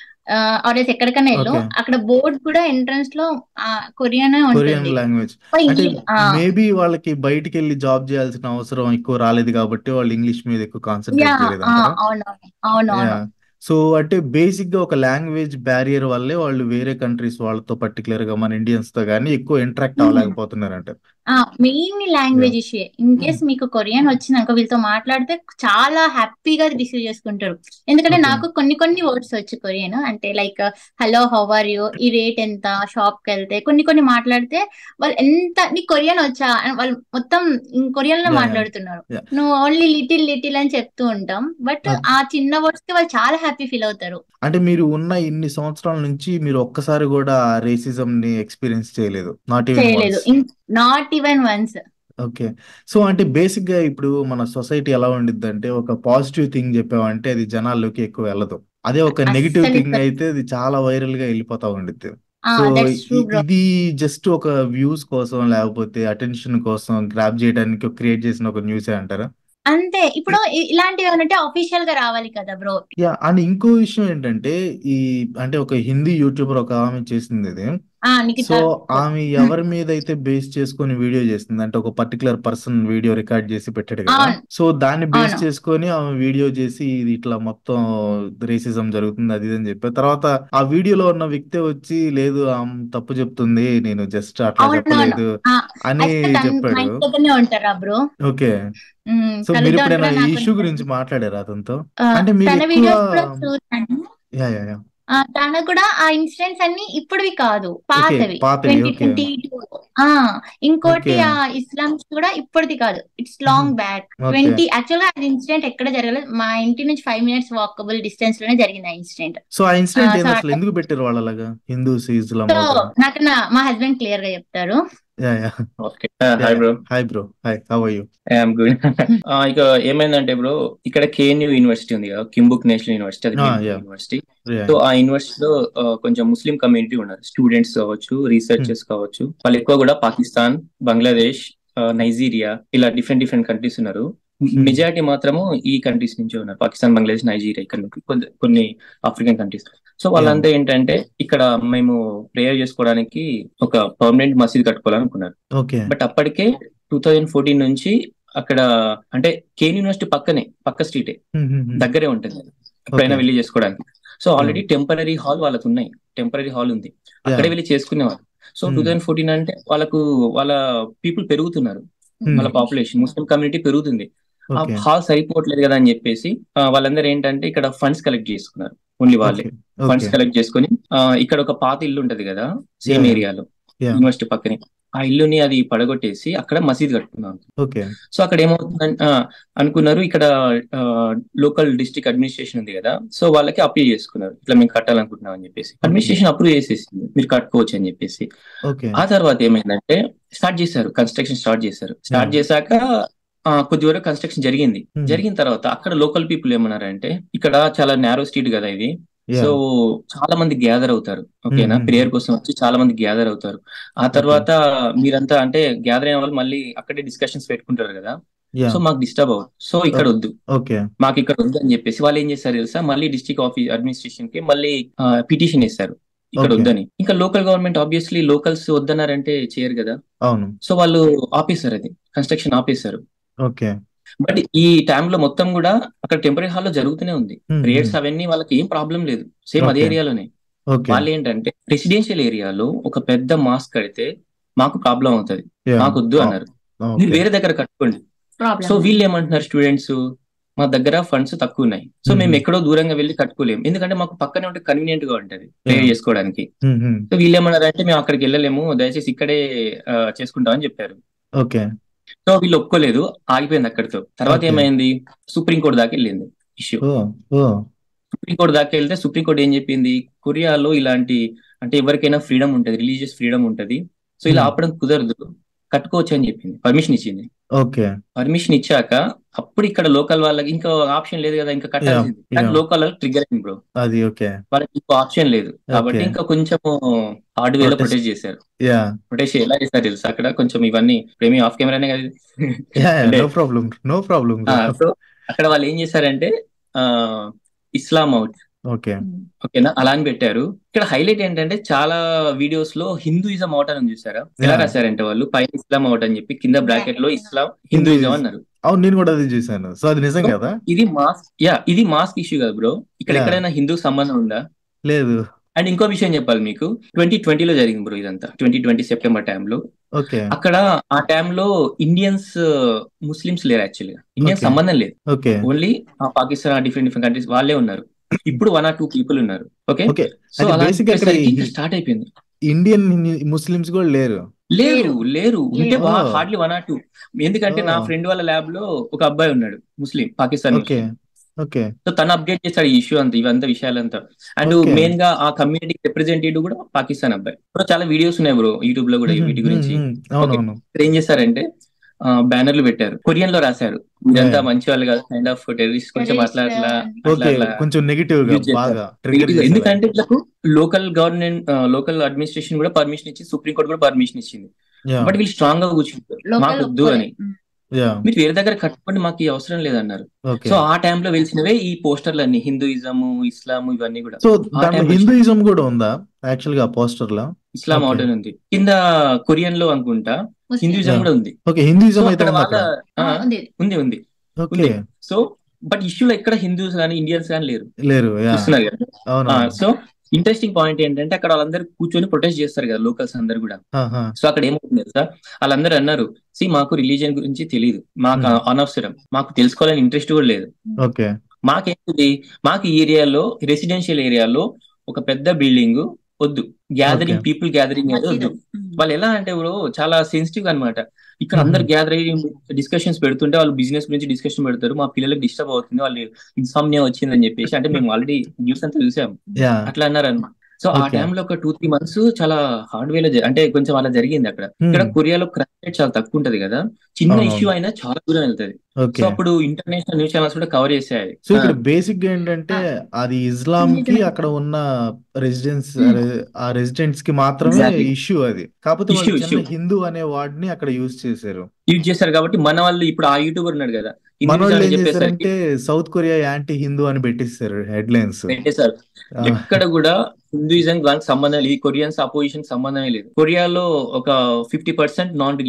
ఆర్ఎస్ ఎక్కడికైనా వెళ్ళు Okay. అక్కడ బోర్డ్ కూడా ఎంట్రన్స్ లో కొరియన్ కొరియన్ ఉంటుంది లాంగ్వేజ్ సో అంటే ఇంగ్లీష్ ఆ, మేబీ వాళ్ళకి బయటికి వెళ్ళి జాబ్ చేయాల్సిన అవసరం ఎక్కువ రాలేదు కాబట్టి వాళ్ళు ఇంగ్లీష్ మీద ఎక్కువ కాన్సన్ట్రేట్ యా చేయలేదు ఆ, అంటారా అవునవును అవునవును యా సో అంటే బేసిక్ గా ఒక లాంగ్వేజ్ బ్యారియర్ వల్లే వాళ్ళు వేరే కంట్రీస్ వాళ్ళతో పర్టికులర్ గా మన ఇండియన్స్ తో గానీ ఎక్కువ ఇంటరాక్ట్ Hmm. అవ్వలేకపోతున్నారు అంటారు main language issue in case మీకు కొరియన్ వచ్చిందనుకో వీళ్ళతో మాట్లాడితే చాలా హ్యాపీగా రిసీవ్ చేసుకుంటారు ఎందుకంటే Okay. నాకు కొన్ని కొన్ని వర్డ్స్ వచ్చు కొరియన్ అంటే like hello how are you ఈ రేట్ ఎంత షాప్ కి వెళ్తే కొన్ని కొన్ని మాట్లాడితే వాళ్ళు ఎంత నీకు కొరియన్ వచ్చా అని వాళ్ళు మొత్తం కొరియన్ లో Yeah, yeah. మాట్లాడుతున్నారు Yeah. నువ్వు ఓన్లీ లిటిల్ లిటిల్ అని చెప్తూ ఉంటాం బట్ Okay. ఆ చిన్న వర్డ్స్ కి వాళ్ళు చాలా హ్యాపీ ఫీల్ అవుతారు అంటే మీరు ఉన్న ఇన్ని సంవత్సరాల నుంచి మీరు ఒక్కసారి కూడా రేసిజం ని ఎక్స్పీరియన్స్ చేయలేదు నాట్ ఈవెన్ చేయలేదు once not even once okay so అంటే బేసిక్ గా ఇప్పుడు మన సొసైటీ ఎలా ఉండిద్ది అంటే ఒక పాజిటివ్ థింగ్ చెప్పామంటే అది జనాల్లోకి ఎక్కువ వెళ్ళదు అదే ఒక నెగిటివ్ అస్సలు థింగ్ అయితే అది చాలా వైరల్ గా వెళ్ళిపోతా ఉండిద్ది ఆ సో దట్స్ ట్రూ బ్రో ఇది జస్ట్ ఒక వ్యూస్ కోసం లేకపోతే అటెన్షన్ కోసం గ్రాప్ చేయడానికి క్రియేట్ చేసిన ఒక న్యూసే అంటారా అంతే ఇప్పుడు ఇ- ఇలాంటివి ఏమంటే అఫీషియల్ గా రావాలి కదా బ్రో యా అండ్ ఇంకో విషయం ఏంటంటే ఈ అంటే ఒక హిందీ యూట్యూబర్ ఒక ఆమె చేసింది ఇది ఆ నిఖిత సో ఆమె ఎవరి మీద అయితే బేస్ చేసుకొని వీడియో చేస్తుంది అంటే ఒక పర్టికులర్ పర్సన్ వీడియో రికార్డ్ చేసి పెట్టాడు కదా అవును సో దాన్ని బేస్ అవును చేసుకొని ఆమె వీడియో చేసి ఇది ఇట్లా మొత్తం రేసిజం జరుగుతుంది అది ఇది అని చెప్పారు తర్వాత ఆ వీడియోలో ఉన్న వ్యక్తి వచ్చి లేదు ఆమె తప్పు చెప్తుంది నేను జస్ట్ అట్లా అవునవును చెప్పలేదు ఆ, అని అయితే తన చెప్పాడు మా ఇంటి దగ్గరనే ఉంటారా బ్రో ఓకే ఉమ్, సో మీరు కలుద్దాం ఎప్పుడైనా అనుకున్నా ఈ నాకు ఇష్యూ గురించి మాట్లాడారా అతనితో ఆ, అంటే మీరు తన ఎక్కువ వీడియోస్ కూడా చూసాను యా యా యా ఆ, తన కూడా ఆ ఇన్సిడెంట్స్ అన్ని ఇప్పుడువి కాదు ఓకే పాతవి పాతవి ట్వంటీ ఓకే ట్వంటీ ఆ ఇంకోటి ఓకే ఆ ఇస్లామ్స్ కూడా ఇప్పటిది కాదు it's long back okay twenty actual గా అది ఇన్సిడెంట్ ఎక్కడ జరగలేదు మా ఇంటి నుంచి ఫైవ్ మినిట్స్ వాకబుల్ డిస్టెన్స్ లోనే జరిగింది ఆ ఇన్సిడెంట్ సో ఆ ఇన్సిడెంట్ సో ఏంది అసలు అట్లా ఎందుకు పెట్టారు వాళ్ళు అలాగా హిందూస్ ఇస్లాం సో ఒక నాకు నా మా హస్బెండ్ క్లియర్ గా చెప్తారు yeah yeah okay yeah hi yeah bro hi bro hi how are you I'm good ఇక ఏమైందంటే బ్రో ఇక్కడ కేఎన్యూ యూనివర్సిటీ ఉంది కదా కింబుక్ నేషనల్ యూనివర్సిటీ అది ఆ main yeah university yeah so ఆ యూనివర్సిటీలో ఆ, కొంచెం ముస్లిం కమ్యూనిటీ ఉన్నారు స్టూడెంట్స్ కావచ్చు రీసెర్చర్స్ కావచ్చు వాళ్ళు ఎక్కువ కూడా పాకిస్తాన్ బంగ్లాదేశ్ ఆ, నైజీరియా ఇలా డిఫరెంట్ డిఫరెంట్ కంట్రీస్ ఉన్నారు మెజారిటీ మాత్రము ఈ కంట్రీస్ నుంచి ఉన్నారు పాకిస్తాన్ బంగ్లాదేశ్ నైజీరియా ఇక్కడ నుంచి కొన్ని కొన్ని ఆఫ్రికన్ కంట్రీస్ సో యా వాళ్ళంతా ఏంటంటే ఇక్కడ మేము ప్రేయర్ చేసుకోవడానికి ఒక పర్మనెంట్ మసీద్ కట్టుకోవాలనుకున్నారు ఓకే బట్ అప్పటికే టూ థౌజండ్ ఫోర్టీన్ నుంచి అక్కడ అంటే కేన్ యూనివర్సిటీ పక్కనే పక్క స్ట్రీటే దగ్గరే ఉంటుంది ఎప్పుడైనా Okay. వెళ్ళి చేసుకోవడానికి సో ఆల్రెడీ టెంపరీ హాల్ వాళ్ళకు ఉన్నాయి టెంపరీ హాల్ ఉంది అక్కడే వెళ్ళి చేసుకునేవారు so Hmm. Two thousand fourteen అంటే వాళ్ళకు వాళ్ళ పీపుల్ పెరుగుతున్నారు Hmm. వాళ్ళ పాపులేషన్ ముస్లిం కమ్యూనిటీ పెరుగుతుంది ఆ ఓకే హాల్ సరిపోవట్లేదు కదా అని చెప్పేసి ఆ, వాళ్ళందరూ ఏంటంటే ఇక్కడ ఫండ్స్ కలెక్ట్ చేసుకున్నారు ఓన్లీ వాళ్ళే ఫండ్స్ కలెక్ట్ చేసుకొని ఆ, ఇక్కడ ఒక పాత ఇల్లు ఉంటది కదా సేమ్ Yeah. ఏరియాలో Yeah. యూనివర్సిటీ పక్కనే ఆ ఇల్లుని అది పడగొట్టేసి అక్కడ మసీద్ కట్టుకున్నాం ఓకే సో అక్కడ ఏమవుతుందని ఆ, అనుకున్నారు ఇక్కడ లోకల్ డిస్ట్రిక్ట్ అడ్మినిస్ట్రేషన్ ఉంది కదా సో వాళ్ళకి అప్లై చేసుకున్నారు ఇట్లా మేము కట్టాలనుకుంటున్నాం అని చెప్పేసి అడ్మినిస్ట్రేషన్ అప్రూవ్ చేసేసింది మీరు కట్టుకోవచ్చు అని చెప్పేసి ఓకే ఆ తర్వాత ఏమైందంటే స్టార్ట్ చేశారు కన్స్ట్రక్షన్ స్టార్ట్ చేశారు స్టార్ట్ Hmm. చేశాక ఆ, కొద్ది వరకు కన్స్ట్రక్షన్ జరిగింది Hmm. జరిగిన తర్వాత అక్కడ లోకల్ పీపుల్ ఏమన్నారంటే ఇక్కడ చాలా నేరో స్ట్రీట్ కదా ఇది సో చాలా మంది గ్యాదర్ అవుతారు ఓకేనా Hmm. ప్రేయర్ కోసం వచ్చి చాలా మంది గ్యాదర్ అవుతారు ఆ తర్వాత మీరంతా అంటే గ్యాదర్ అయిన వాళ్ళు మళ్ళీ అక్కడే డిస్కషన్స్ పెట్టుకుంటారు కదా యా సో మాకు డిస్టర్బ్ అవ్వదు సో ఇక్కడ వద్దు ఓకే మాకు ఇక్కడ వద్దు అని చెప్పేసి వాళ్ళు ఏం చేశారు తెలుసా మళ్ళీ డిస్ట్రిక్ట్ ఆఫీస్ అడ్మినిస్ట్రేషన్ కి మళ్ళీ పిటిషన్ వేశారు ఇక్కడ Okay. వద్దని ఇంకా లోకల్ గవర్నమెంట్ ఆబ్వియస్లీ లోకల్స్ వద్దన్నారంటే చేయరు కదా అవును సో వాళ్ళు ఆపేశారు అది కన్స్ట్రక్షన్ ఆపేశారు ఓకే బట్ ఈ time లో మొత్తం కూడా అక్కడ టెంపరీ హాల్లో జరుగుతూనే ఉంది Hmm, ప్రేయర్స్ అవన్నీ వాళ్ళకి ఏం ప్రాబ్లం లేదు సేమ్ అదే Okay. ఏరియాలోనే ఓకే వాళ్ళు ఏంటంటే రెసిడెన్షియల్ ఏరియాలో ఒక పెద్ద మాస్క్ కడితే మాకు ప్రాబ్లం అవుతుంది యా మాకు వద్దు అన్నారు మీరు ఓకే వేరే దగ్గర కట్టుకోండి ప్రాబ్లం సో వీళ్ళు ఏమంటున్నారు స్టూడెంట్స్ మా దగ్గర ఫండ్స్ తక్కువ ఉన్నాయి సో Mhm. మేము ఎక్కడో దూరంగా వెళ్ళి కట్టుకోలేము ఎందుకంటే మాకు పక్కనే ఉంటే కన్వీనియంట్ గా ఉంటది ప్రే Yeah. చేసుకోవడానికి హ్మ్, హ్మ్. సో వీళ్ళు ఏమన్నారంటే మేము అక్కడికి వెళ్ళలేము దయచేసి ఇక్కడే ఆ, చేసుకుంటామని చెప్పారు ఓకే సో వీళ్ళు ఒప్పుకోలేదు ఆగిపోయింది అక్కడితో తర్వాత Okay. ఏమైంది సుప్రీం కోర్టు దాకా వెళ్ళింది ఇష్యూ ఓ ఓ సుప్రీం కోర్టు దాకా వెళ్తే సుప్రీం కోర్టు ఏం చెప్పింది కొరియాలో ఇలాంటి అంటే ఎవరికైనా ఫ్రీడమ్ ఉంటది రిలీజియస్ ఫ్రీడమ్ ఉంటది సో ఇలా Hmm. ఆపడం కుదరదు కట్టుకోవచ్చు అని చెప్పింది పర్మిషన్ ఇచ్చింది ఓకే పర్మిషన్ ఇచ్చాక అప్పుడు ఇక్కడ లోకల్ వాళ్ళకి ఇంకా ఆప్షన్ లేదు కదా ఇంకా కట్టాల్సింది Yeah, కానీ yeah. లోకల్ వాళ్ళకి ట్రిగర్ అయింది బ్రో అది ఓకే వాళ్ళకి ఇంకో ఆప్షన్ లేదు కాబట్టి Okay. ఇంకా కొంచెం హార్డ్ వే లో Protest. ప్రొటెస్ట్ చేశారు యా ప్రొటెస్ట్ ఎలా చేస్తారు తెలుసా అక్కడ కొంచెం ఇవన్నీ ప్రేమి ఆఫ్ కెమెరానే కదా ఇది. యా అంటే- నో ప్రాబ్లం నో ప్రాబ్లం ఆ, సో అక్కడ వాళ్ళు ఏం చేశారంటే ఆ ఇస్లాం అవుట్ ఓకే ఓకేనా అలా అని పెట్టారు ఇక్కడ హైలైట్ ఏంటంటే చాలా వీడియోస్ లో హిందూయిజం అవుట్ అని చూసారా ఎలా Yeah. రాశారంటే వాళ్ళు పైన ఇస్లాం అవుట్ అని చెప్పి కింద బ్రాకెట్ లో ఇస్లాం హిందూయిజం అన్నారు అవును నేను కూడా అది చూసాను సో అది నిజం కదా ఇది మాస్క్ యా ఇది మాస్క్ ఇష్యూ కదా బ్రో ఇక్కడ Yeah. ఎక్కడైనా హిందూ సంబంధం ఉందా లేదు అండ్ ఇంకో విషయం చెప్పాలి మీకు ట్వంటీ ట్వంటీలో జరిగింది బ్రో ఇదంతా ట్వంటీ ట్వంటీ సెప్టెంబర్ టైంలో ఓకే అక్కడ ఆ టైంలో ఇండియన్స్ ముస్లిమ్స్ లేరు యాక్చువల్గా ఇండియన్స్ Okay. సంబంధం లేదు okay only Pakistan different different countries వాళ్ళే ఉన్నారు ఇప్పుడు వన్ ఆర్ టూ పీపుల్ ఉన్నారు ఓకే ఓకే సో అది అలా basic గా అక్కడ ఈ- స్టార్ట్ అయిపోయింది ఇండియన్ ముస్లిమ్స్ కూడా లేరు లేరు లేరు ఉంటే Oh. Hardly one or two ఎందుకంటే నా Oh. ఫ్రెండ్ వాళ్ళ ల్యాబ్ లో ఒక అబ్బాయి ఉన్నాడు Muslim Pakistan okay okay so తను అప్డేట్ చేస్తాడు ఈ ఇష్యూ అంతా ఇవంతా విషయాలంతా అండ్ Okay. మెయిన్ గా ఆ కమ్యూనిటీ రిప్రజెంటేటివ్ కూడా పాకిస్తాన్ అబ్బాయి ఇప్పుడు చాలా వీడియోస్ ఉన్నాయి బ్రో యూట్యూబ్ లో కూడా ఈ వీటి గురించి అవునవును ఇక్కడ ఏం చేశారంటే బ్యానర్లు పెట్టారు కొరియన్ లో రాశారు ఇదంతా Yeah. మంచి వాళ్ళు కాదు కైండ్ ఆఫ్ టెర్రరిస్ట్ కొంచెం అట్లా అట్లా అట్లా ఓకే అట్లా కొంచెం నెగిటివ్ గా use చేశారు. బాగా ట్రిగర్ ఎందుకంటే వీళ్ళకు లోకల్ గవర్నమెంట్ లోకల్ అడ్మినిస్ట్రేషన్ కూడా పర్మిషన్ ఇచ్చి సుప్రీం కోర్ట్ కూడా పర్మిషన్ ఇచ్చింది బట్ వీళ్ళు స్ట్రాంగ్ గా కూర్చుంటారు మాకు వద్దు అని యా మీరు వేరే దగ్గర కట్టుకోండి మాకు ఈ అవసరం లేదన్నారు ఓకే సో ఆ time లో వెలిసినవే ఈ పోస్టర్లు అన్ని హిందూయిజం ఇస్లాం ఇవన్నీ కూడా సో ఆ దాంట్లో time లో హిందూయిజం కూడా ఉందా యాక్చువల్ గా పోస్టర్ లో ఇస్లాం Okay. అవుట్ అని ఉంది కింద కొరియన్ లో అనుకుంటా హిందూయిజం Yeah. కూడా ఉంది ఓకే సో హిందూయిజం అయితే అక్కడ ఉందా వాళ్ళ అక్కడ ఆ, ఉంది ఉంది ఉంది ఓకే ఉంది సో బట్ ఇష్యూలో ఎక్కడ హిందూస్ కానీ ఇండియన్స్ కానీ లేరు లేరు యా చూస్తున్నారు కదా అవును ఆ, సో ఇంట్రెస్టింగ్ పాయింట్ ఏంటంటే అక్కడ వాళ్ళందరూ కూర్చొని ప్రొటెస్ట్ చేస్తారు కదా లోకల్స్ అందరు కూడా ఆహా. సో అక్కడ ఏమవుతుంది తెలుసా వాళ్ళందరూ అన్నారు సి మాకు రిలీజియన్ గురించి తెలియదు మాకు Hmm. అనవసరం మాకు తెలుసుకోవాలని ఇంట్రెస్ట్ కూడా లేదు ఓకే మాకేంటిది మాకు ఈ ఏరియాలో రెసిడెన్షియల్ ఏరియాలో ఒక పెద్ద బిల్డింగ్ వద్దు గ్యాదరింగ్ Okay. పీపుల్ గ్యాదరింగ్ అనేది వద్దు వాళ్ళు ఎలా అంటే బ్రో చాలా సెన్సిటివ్ అన్నమాట ఇక్కడ అందరు గ్యాదర్ అయ్యి డిస్కషన్స్ పెడుతుంటే వాళ్ళు బిజినెస్ గురించి డిస్కషన్ పెడతారు మా పిల్లలకు డిస్టర్బ్ అవుతుంది వాళ్ళు ఇన్సామ్నియా వచ్చిందని చెప్పేసి అంటే మేము ఆల్రెడీ న్యూస్ అంతా చూసాం యా అట్లా అన్నారు అనమాట సో ఆ Okay. టైంలో ఒక టూ త్రీ మంత్స్ చాలా హార్డ్ వేలో అంటే కొంచెం అలా జరిగింది అక్కడ ఇక్కడ కొరియాలో క్రైమ్ రేట్ చాలా తక్కువ ఉంటది కదా చిన్న అవునవును. ఇష్యూ అయినా చాలా దూరం వెళ్తది ఓకే సో అప్పుడు ఇంటర్నేషనల్ న్యూస్ ఛానల్స్ కూడా కవర్ చేసాయి సో ఇక్కడ బేసిక్ గా ఏంటంటే అది ఇస్లాం కి అక్కడ ఉన్న రెసిడెన్స్ ఆ రెసిడెంట్స్ కి మాత్రమే Exactly. ఇష్యూ అది కాకపోతే వాళ్ళు Issue, చిన్న issue. హిందూ అనే వర్డ్ ని అక్కడ యూజ్ చేశారు యూజ్ చేశారు కాబట్టి మన వాళ్ళు ఇప్పుడు ఆ యూట్యూబర్ ఉన్నాడు కదా మన వాళ్ళు హిందూయిజం ఏం అని చెప్పేసరికి చేశారంటే సౌత్ కొరియా యాంటీ హిందూ అని పెట్టేశారు హెడ్ లైన్స్ పెట్టేశారు ఎక్కడ కూడా హిందూయిజం దానికి సంబంధం లేదు ఈ కొరియన్స్ అపోజిషన్ సంబంధమే లేదు కొరియాలో ఒక fifty percent non religious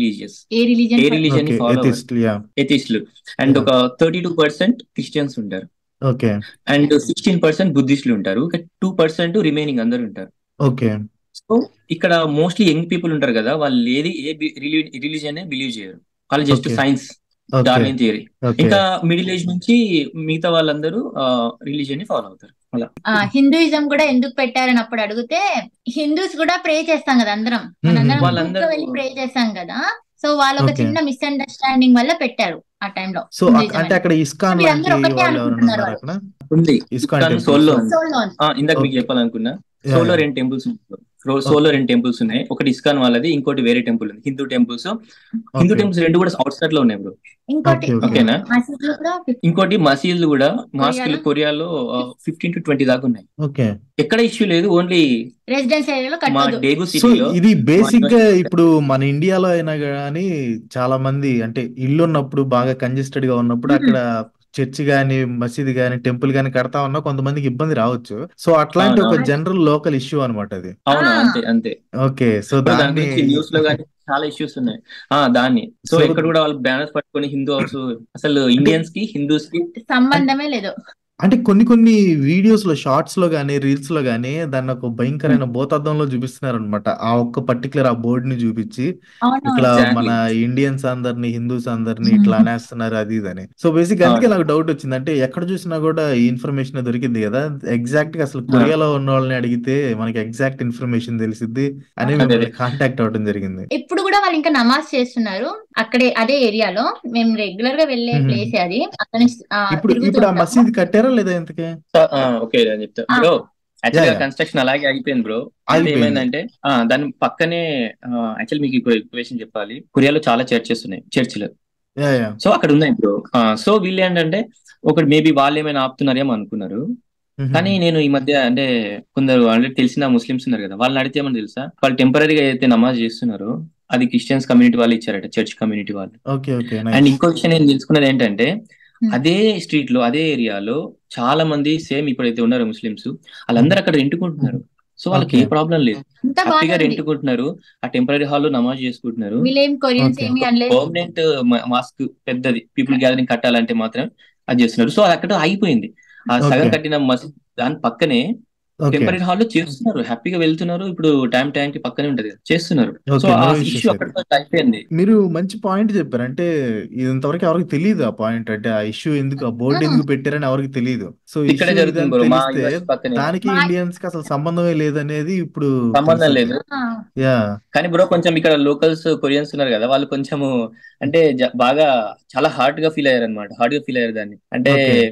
religious a religion a religion okay follow atheist yeah ఎథిస్టులు అండ్ Yeah. ఒక థర్టీ టూ పర్సెంట్ క్రిస్టియన్స్ ఉంటారు ఓకే అండ్ సిక్స్టీన్ పర్సెంట్ బుద్ధిస్టులు ఉంటారు టూ పర్సెంట్ రిమైనింగ్ అందరు ఉంటారు ఓకే సో ఇక్కడ మోస్ట్లీ యంగ్ పీపుల్ ఉంటారు కదా వాళ్ళు ఏది ఏ రిలీజియన్ బిలీవ్ చేయరు వాళ్ళు just Okay. Science okay Darwin theory okay ఇంకా మిడిల్ ఏజ్ నుంచి మిగతా వాళ్ళందరూ రిలీజియన్ ని ఫాలో అవుతారు అలా హిందూయిజం కూడా ఎందుకు పెట్టారని అప్పుడు అడిగితే హిందూస్ కూడా ప్రే చేస్తాం కదా అందరం మనందరం వాళ్ళందరూ- group గా వెళ్ళి ప్రే చేస్తాం కదా సో వాళ్ళు ఒక Okay. చిన్న మిస్అండర్స్టాండింగ్ వల్ల పెట్టారు ఆ టైంలో సో అక్- అంటే అక్కడ ఇస్కాన్ మీరు లాంటి అందరూ ఒకటే వాళ్ళు ఎవరైనా అనుకుంటున్నారు ఉన్నారా అక్కడ ఉంది ఇస్కాన్ కానీ టెంపుల్ సోల్లో సోలో ఆ, ఇందాక మీకు Okay. చెప్పాలనుకున్నా Yeah, సోలో yeah. రెండు టెంపుల్స్ సోలో రెండు టెంపుల్స్ ఉన్నాయి ఒకటి ఇస్కాన్ వాళ్ళది ఇంకోటి వేరే టెంపుల్ ఉంది Hindu temples Hindu Okay. Temples రెండు కూడా అవుట్ సైడ్ లో ఉన్నాయి బ్రో ఇంకోటి Okay, okay. ఓకేనా మసీదులు కూడా ఇంకోటి మసీదులు కూడా మాస్కులు కొరియాలో? కొరియాలో ఫిఫ్టీన్ టు ట్వంటీ దాకా ఉన్నాయి ఓకే ఎక్కడ ఇష్యూ లేదు ఓన్లీ రెసిడెన్స్ ఏరియాలో మా కట్టదు డేగు సో సిటీలో ఇది బేసిక్ గా ఇప్పుడు మన ఇండియాలో అయినా కానీ చాలా మంది అంటే ఇల్లు ఉన్నప్పుడు బాగా కంజెస్టెడ్ గా ఉన్నప్పుడు అక్కడ చర్చ్ గాని మసీద్ గాని టెంపుల్ గాని కడతా ఉన్నా కొంతమందికి ఇబ్బంది రావచ్చు సో అట్లాంటి ఒక అవును. జనరల్ లోకల్ ఇష్యూ అనమాట అది అవునా ఆ. అంతే అంతే ఓకే సో దాని దాన్ని గురించి న్యూస్ లో కానీ చాలా ఇష్యూస్ ఉన్నాయి ఆ దాన్ని సో So- ఎక్కడ కూడా వాళ్ళు బ్యానర్స్ పట్టుకొని హిందూ హౌస్ అసలు ఇండియన్స్ కి హిందూస్ కి సంబంధమే లేదు అంటే కొన్ని కొన్ని వీడియోస్ లో షార్ట్స్ లో గానీ రీల్స్ లో గానీ దాన్ని ఒక భయంకరమైన భూతద్దంలో చూపిస్తున్నారు అనమాట ఆ ఒక్క పర్టికులర్ ఆ బోర్డు ని చూపించి అవును ఇట్లా Exactly. మన ఇండియన్స్ అందరిని హిందూస్ అందరిని Hmm. ఇట్లా అనేస్తున్నారు అది ఇది అని సో బేసిక్ అందుకే అవును. నాకు డౌట్ వచ్చింది అంటే ఎక్కడ చూసినా కూడా ఈ ఇన్ఫర్మేషన్ దొరికింది కదా ఎగ్జాక్ట్ గా అసలు కొరియాలో ఉన్న వాళ్ళని అడిగితే మనకి ఎగ్జాక్ట్ ఇన్ఫర్మేషన్ తెలిసిద్ది అని అదే, మిమ్మల్ని అదే. కాంటాక్ట్ అవ్వడం జరిగింది ఇప్పుడు కూడా వాళ్ళు ఇంకా నమాజ్ చేస్తున్నారు అక్కడే అదే ఏరియాలో మేము రెగ్యులర్ గా వెళ్ళే Mhm. ప్లేస్ అది అక్కడ నుంచి, ఆ, ఇప్పుడు తిరుగుతూ ఇప్పుడు ఆ ఉంటాము. మసీద్ కట్టారా లేదా ఇంతకే ఓకే నేను చెప్తా ఆ. బ్రో యాక్చువల్ గా Yeah. కన్స్ట్రక్షన్ అలాగే ఆగిపోయింది బ్రో అంటే ఆగిపోయింది. ఏమైందంటే ఆ, దాని పక్కనే యాక్చువల్ మీకు ఇక్వేషన్ చెప్పాలి కొరియాలో చాలా చర్చెస్ ఉన్నాయి చర్చిలు యా యా సో అక్కడ ఉన్నాయి బ్రో సో వీళ్ళు ఏంటంటే ఒకటి మేబీ వాళ్ళు ఏమైనా ఆపుతున్నారేమో అనుకున్నారు కానీ నేను ఈ మధ్య అంటే కొందరు ఆల్రెడీ తెలిసిన ముస్లిమ్స్ ఉన్నారు కదా వాళ్ళని అడిగితే ఏమని తెలుసా వాళ్ళు టెంపరీగా అయితే నమాజ్ చేస్తున్నారో అది క్రిస్టియన్స్ కమ్యూనిటీ వాళ్ళు ఇచ్చారట చర్చ్ కమ్యూనిటీ వాళ్ళు ఓకే ఓకే అండ్ నైస్ ఇంకో విషయం నేను తెలుసుకున్నది ఏంటంటే Hmm. అదే స్ట్రీట్ లో అదే ఏరియాలో చాలా మంది సేమ్ ఇప్పుడైతే ఉన్నారో ముస్లిమ్స్ వాళ్ళందరూ అక్కడ రెంట్కుంటున్నారు సో వాళ్ళకి ఏ Okay. ప్రాబ్లం లేదు అంతా హ్యాపీగా బాగానే ఉంది రెంట్కుంటున్నారు ఆ టెంపరీ హాల్లో నమాజ్ చేసుకుంటున్నారు వీళ్ళేం కొరియన్స్ Okay. ఏమి అనలేదు పర్మనెంట్ మాస్క్ పెద్దది పీపుల్ గ్యాదరింగ్ కట్టాలంటే మాత్రం అది చేస్తున్నారు సో అది అక్కడ ఆగిపోయింది ఆ సగం Okay. కట్టిన మసీద్ దాని పక్కనే ఓకే టెంపరీ హాల్లో చేస్తున్నారు హ్యాపీగా వెళ్తున్నారు ఇప్పుడు టైం టైం కి పక్కనే ఉంటది కదా, చేస్తున్నారు సో Okay, ఆ no issues ఇష్యూ అయితే. అక్కడ అయిపోయింది మీరు మంచి పాయింట్ చెప్పారు అంటే ఇది ఇంతవరకు ఎవరికి తెలియదు ఆ పాయింట్ అంటే ఆ ఇష్యూ ఎందుకు ఆ బోర్డు Ah. ఎందుకు పెట్టారని ఎవరికి తెలియదు సో ఇక్కడే ఇష్యూ జరుగుతుంది ఇదని బ్రో మా తెలిస్తే యూఎస్ పక్కనే దానికి మా- ఇండియన్స్ కి అసలు సంబంధమే లేదనేది ఇప్పుడు సంబంధం తెలిసింది. లేదు ఆ, యా కానీ బ్రో కొంచెం ఇక్కడ లోకల్స్ కొరియన్స్ ఉన్నారు కదా వాళ్ళు కొంచెము అంటే జ- బాగా చాలా హార్డ్ గా ఫీల్ అయ్యారు అనమాట హార్డ్ గా ఫీల్ అయ్యారు దాన్ని అంటే Okay.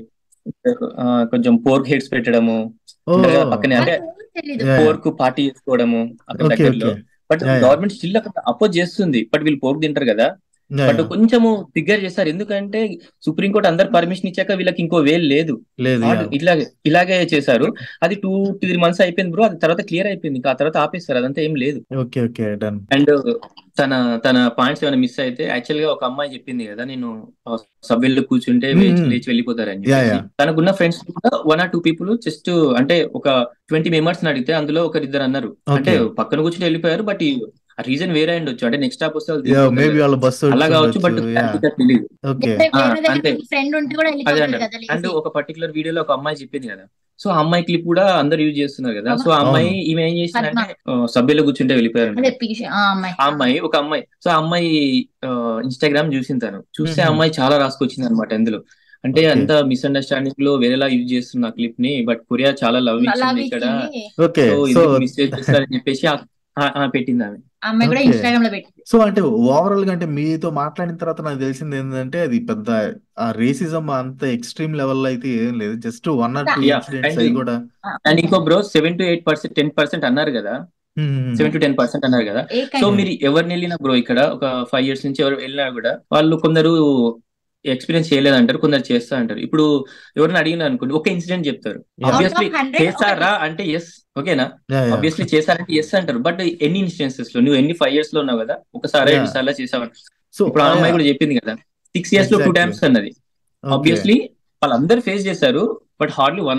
ఆ, కొంచెం పోర్క్ హెడ్స్ పెట్టడము ఓ ఉంటారు కదా పక్కనే అంటే వాళ్ళకి ఏమీ తెలీదు Yeah. పోర్క్ పార్టీ చేసుకోవడము అక్కడ ఓకే దగ్గరలో okay but Yeah, yeah. Government still అక్కడ అపోజ్ చేస్తుంది బట్ వీళ్ళు పోర్క్ తింటారు కదా యా బట్ యా కొంచెము ఫిగర్ చేస్తారు ఎందుకంటే సుప్రీంకోర్టు అందరు పర్మిషన్ ఇచ్చాక వీళ్ళకి ఇంకో వేలు లేదు లేదు Hard- యా ఇలాగే ఇలాగే చేశారు అది టూ త్రీ మంత్స్ అయిపోయింది బ్రో అది తర్వాత క్లియర్ అయిపోయింది ఇంకా ఆ తర్వాత ఆపేస్తారు అదంతా ఏం లేదు ఓకే ఓకే డన్ అండ్ తన తన పాయింట్స్ ఏమైనా మిస్ అయితే యాక్చువల్ గా ఒక అమ్మాయి చెప్పింది కదా నేను సభ్యుల్లో కూర్చుంటే Hmm, లేచి hmm. లేచి వెళ్ళిపోతారని Yeah, చెప్పేసి yeah. తనకున్న ఫ్రెండ్స్ కూడా one or two people just అంటే ఒక ట్వంటీ మెంబర్స్ అడిగితే అందులో ఒకరిద్దరు అన్నారు అంటే ఓకే పక్కన కూర్చుని వెళ్ళిపోయారు బట్ ఆ రీజన్ వేరే ఉండొచ్చు అంటే నెక్స్ట్ స్టాప్ వస్తే వాళ్ళు యా దిగిపోతారు మేబీ కదా. వాళ్ళ బస్సు అలా కావచ్చు బట్ యా తెలియదు ఓకే ఆ, అంతే. ఫ్రెండ్ ఉంటే కూడా అదే వెళ్ళిపోతుంది అంటారు కదా అండ్ లేచి. ఒక పర్టికులర్ వీడియోలో ఒక అమ్మాయి చెప్పింది కదా సో ఆ అమ్మాయి క్లిప్ కూడా అందరు యూజ్ చేస్తున్నారు కదా సో ఆ అమ్మాయి అవును. ఈమె ఏం చేసిందంటే ఆ, సభ్యులు కూర్చుంటే వెళ్ళిపోయారు అదే పిలిచి ఆ అమ్మాయి ఆ అమ్మాయి ఒక అమ్మాయి సో ఆ అమ్మాయి ఇన్స్టాగ్రామ్ చూసింది తను చూస్తే ఆ మ్మ్. అమ్మాయి చాలా రాసుకొచ్చింది అనమాట అందులో అంటే Okay. అంత మిస్అండర్స్టాండింగ్ లో వేరేలా యూజ్ చేస్తున్న ఆ క్లిప్ ని బట్ కొరియా చాలా లవ్ లవ్ ఇచ్చింది ఇక్కడ ఇచ్చింది ఓకే సో సో ఎందుకు మిస్టేక్ చేస్తారని చెప్పేసి ఆ- ఆ- ఆ పెట్టింది ఆమె ఆ అమ్మాయి కూడా Okay. ఇన్స్టాగ్రామ్ లో పెట్టింది సో అంటే ఓవరాల్ గా అంటే మీతో మాట్లాడిన తర్వాత నాకు తెలిసింది ఏంటంటే అది పెద్ద ఆ రేసిజం అంత ఎక్స్ట్రీమ్ లెవెల్ అయితే ఏం లేదు just one or two Yeah, incidents and- అవి కూడా అండ్ ఇంకో bro seven to eight percent ten percent అన్నారు కదా హ్మ్, సెవెన్ టు టెన్ పర్సెంట్ అన్నారు కదా ఏ సో kind? మీరు ఎవరిని వెళ్ళినా బ్రో ఇక్కడ ఒక ఫైవ్ ఇయర్స్ నుంచి ఎవరు వెళ్ళినా కూడా వాళ్ళు కొందరు ఎక్స్పీరియన్స్ చేయలేదంటారు కొందరు చేస్తా అంటారు ఇప్పుడు ఎవరిని అడిగినా అనుకోండి ఒక ఇన్సిడెంట్ చెప్తారు Yeah. ఆబ్వియస్లీ Out of 100 చేస్తారా అంటే ఎస్ ఓకేనా Yeah, yeah. ఆబ్వియస్లీ చేశారంటే ఎస్ అంటారు బట్ ఎన్ని ఇన్స్టెన్సెస్ లో నువ్వు ఎన్ని ఫైవ్ ఇయర్స్ లో ఉన్నావు కదా ఒకసారి Yeah. రెండు సార్లు చేసావు సో ఇప్పుడు ఆ అమ్మాయి కూడా చెప్పింది కదా సిక్స్ ఇయర్స్ లో టూ Exactly. టైమ్స్ అన్నది Okay. ఆబ్వియస్లీ వాళ్ళందరూ ఫేస్ చేశారు but hardly one or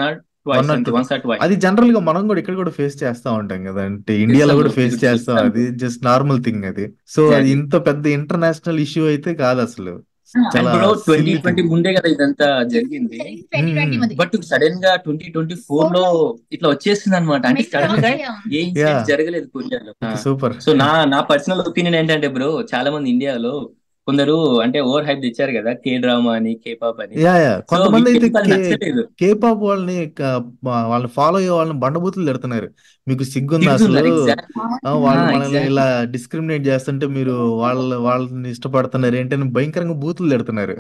twice or అంతే two. వన్స్ ఆర్ ట్వైస్ అది జనరల్ గా మనం కూడా ఇక్కడ కూడా ఫేస్ చేస్తా ఉంటాం కదా అంటే ఇండియాలో కూడా చేస్తాం, ఫేస్ ఇది చేస్తాం చేస్తాం. అది జస్ట్ నార్మల్ థింగ్ అది సో అది Exactly. ఇంత పెద్ద ఇంటర్నేషనల్ ఇష్యూ అయితే కాదు అసలు Ah. చాలా bro twenty silly twenty thing. ముందే కదా ఇదంతా జరిగింది ట్వంటీ ట్వంటీ ముందు బట్ సడన్ గా ట్వంటీ ట్వంటీ ఫోర్ లో ఇట్లా వచ్చేసింది అనమాట అంటే సడన్ గా ఏ ఇన్సిడెంట్ Yeah. జరగలేదు కొరియాలో సూపర్ సో నా నా పర్సనల్ ఒపీనియన్ ఏంటంటే బ్రో చాలా మంది ఇండియాలో కొందరు అంటే ఓవర్ హైప్ తెచ్చారు కదా కే డ్రామా అని కే పాప్ అని యా యా సో కొంతమంది అయితే వీళ్ళకి అది కే నచ్చలేదు కేపాప్ వాళ్ళని క- వా- వాళ్ళని ఫాలో అయ్యే వాళ్ళని బండబూతులు తిడుతున్నారు మీకు సిగ్గుందా అసలు తిడుతున్నారు ఎగ్జాక్ట్ ఆ, వాళ్ళు Ah, మనల్ని exactly. ఇలా డిస్క్రిమినేట్ చేస్తుంటే మీరు వాళ్ళ వాళ్ళని ఇష్టపడుతున్నారు ఏంటని భయంకరంగా బూతులు తిడుతున్నారు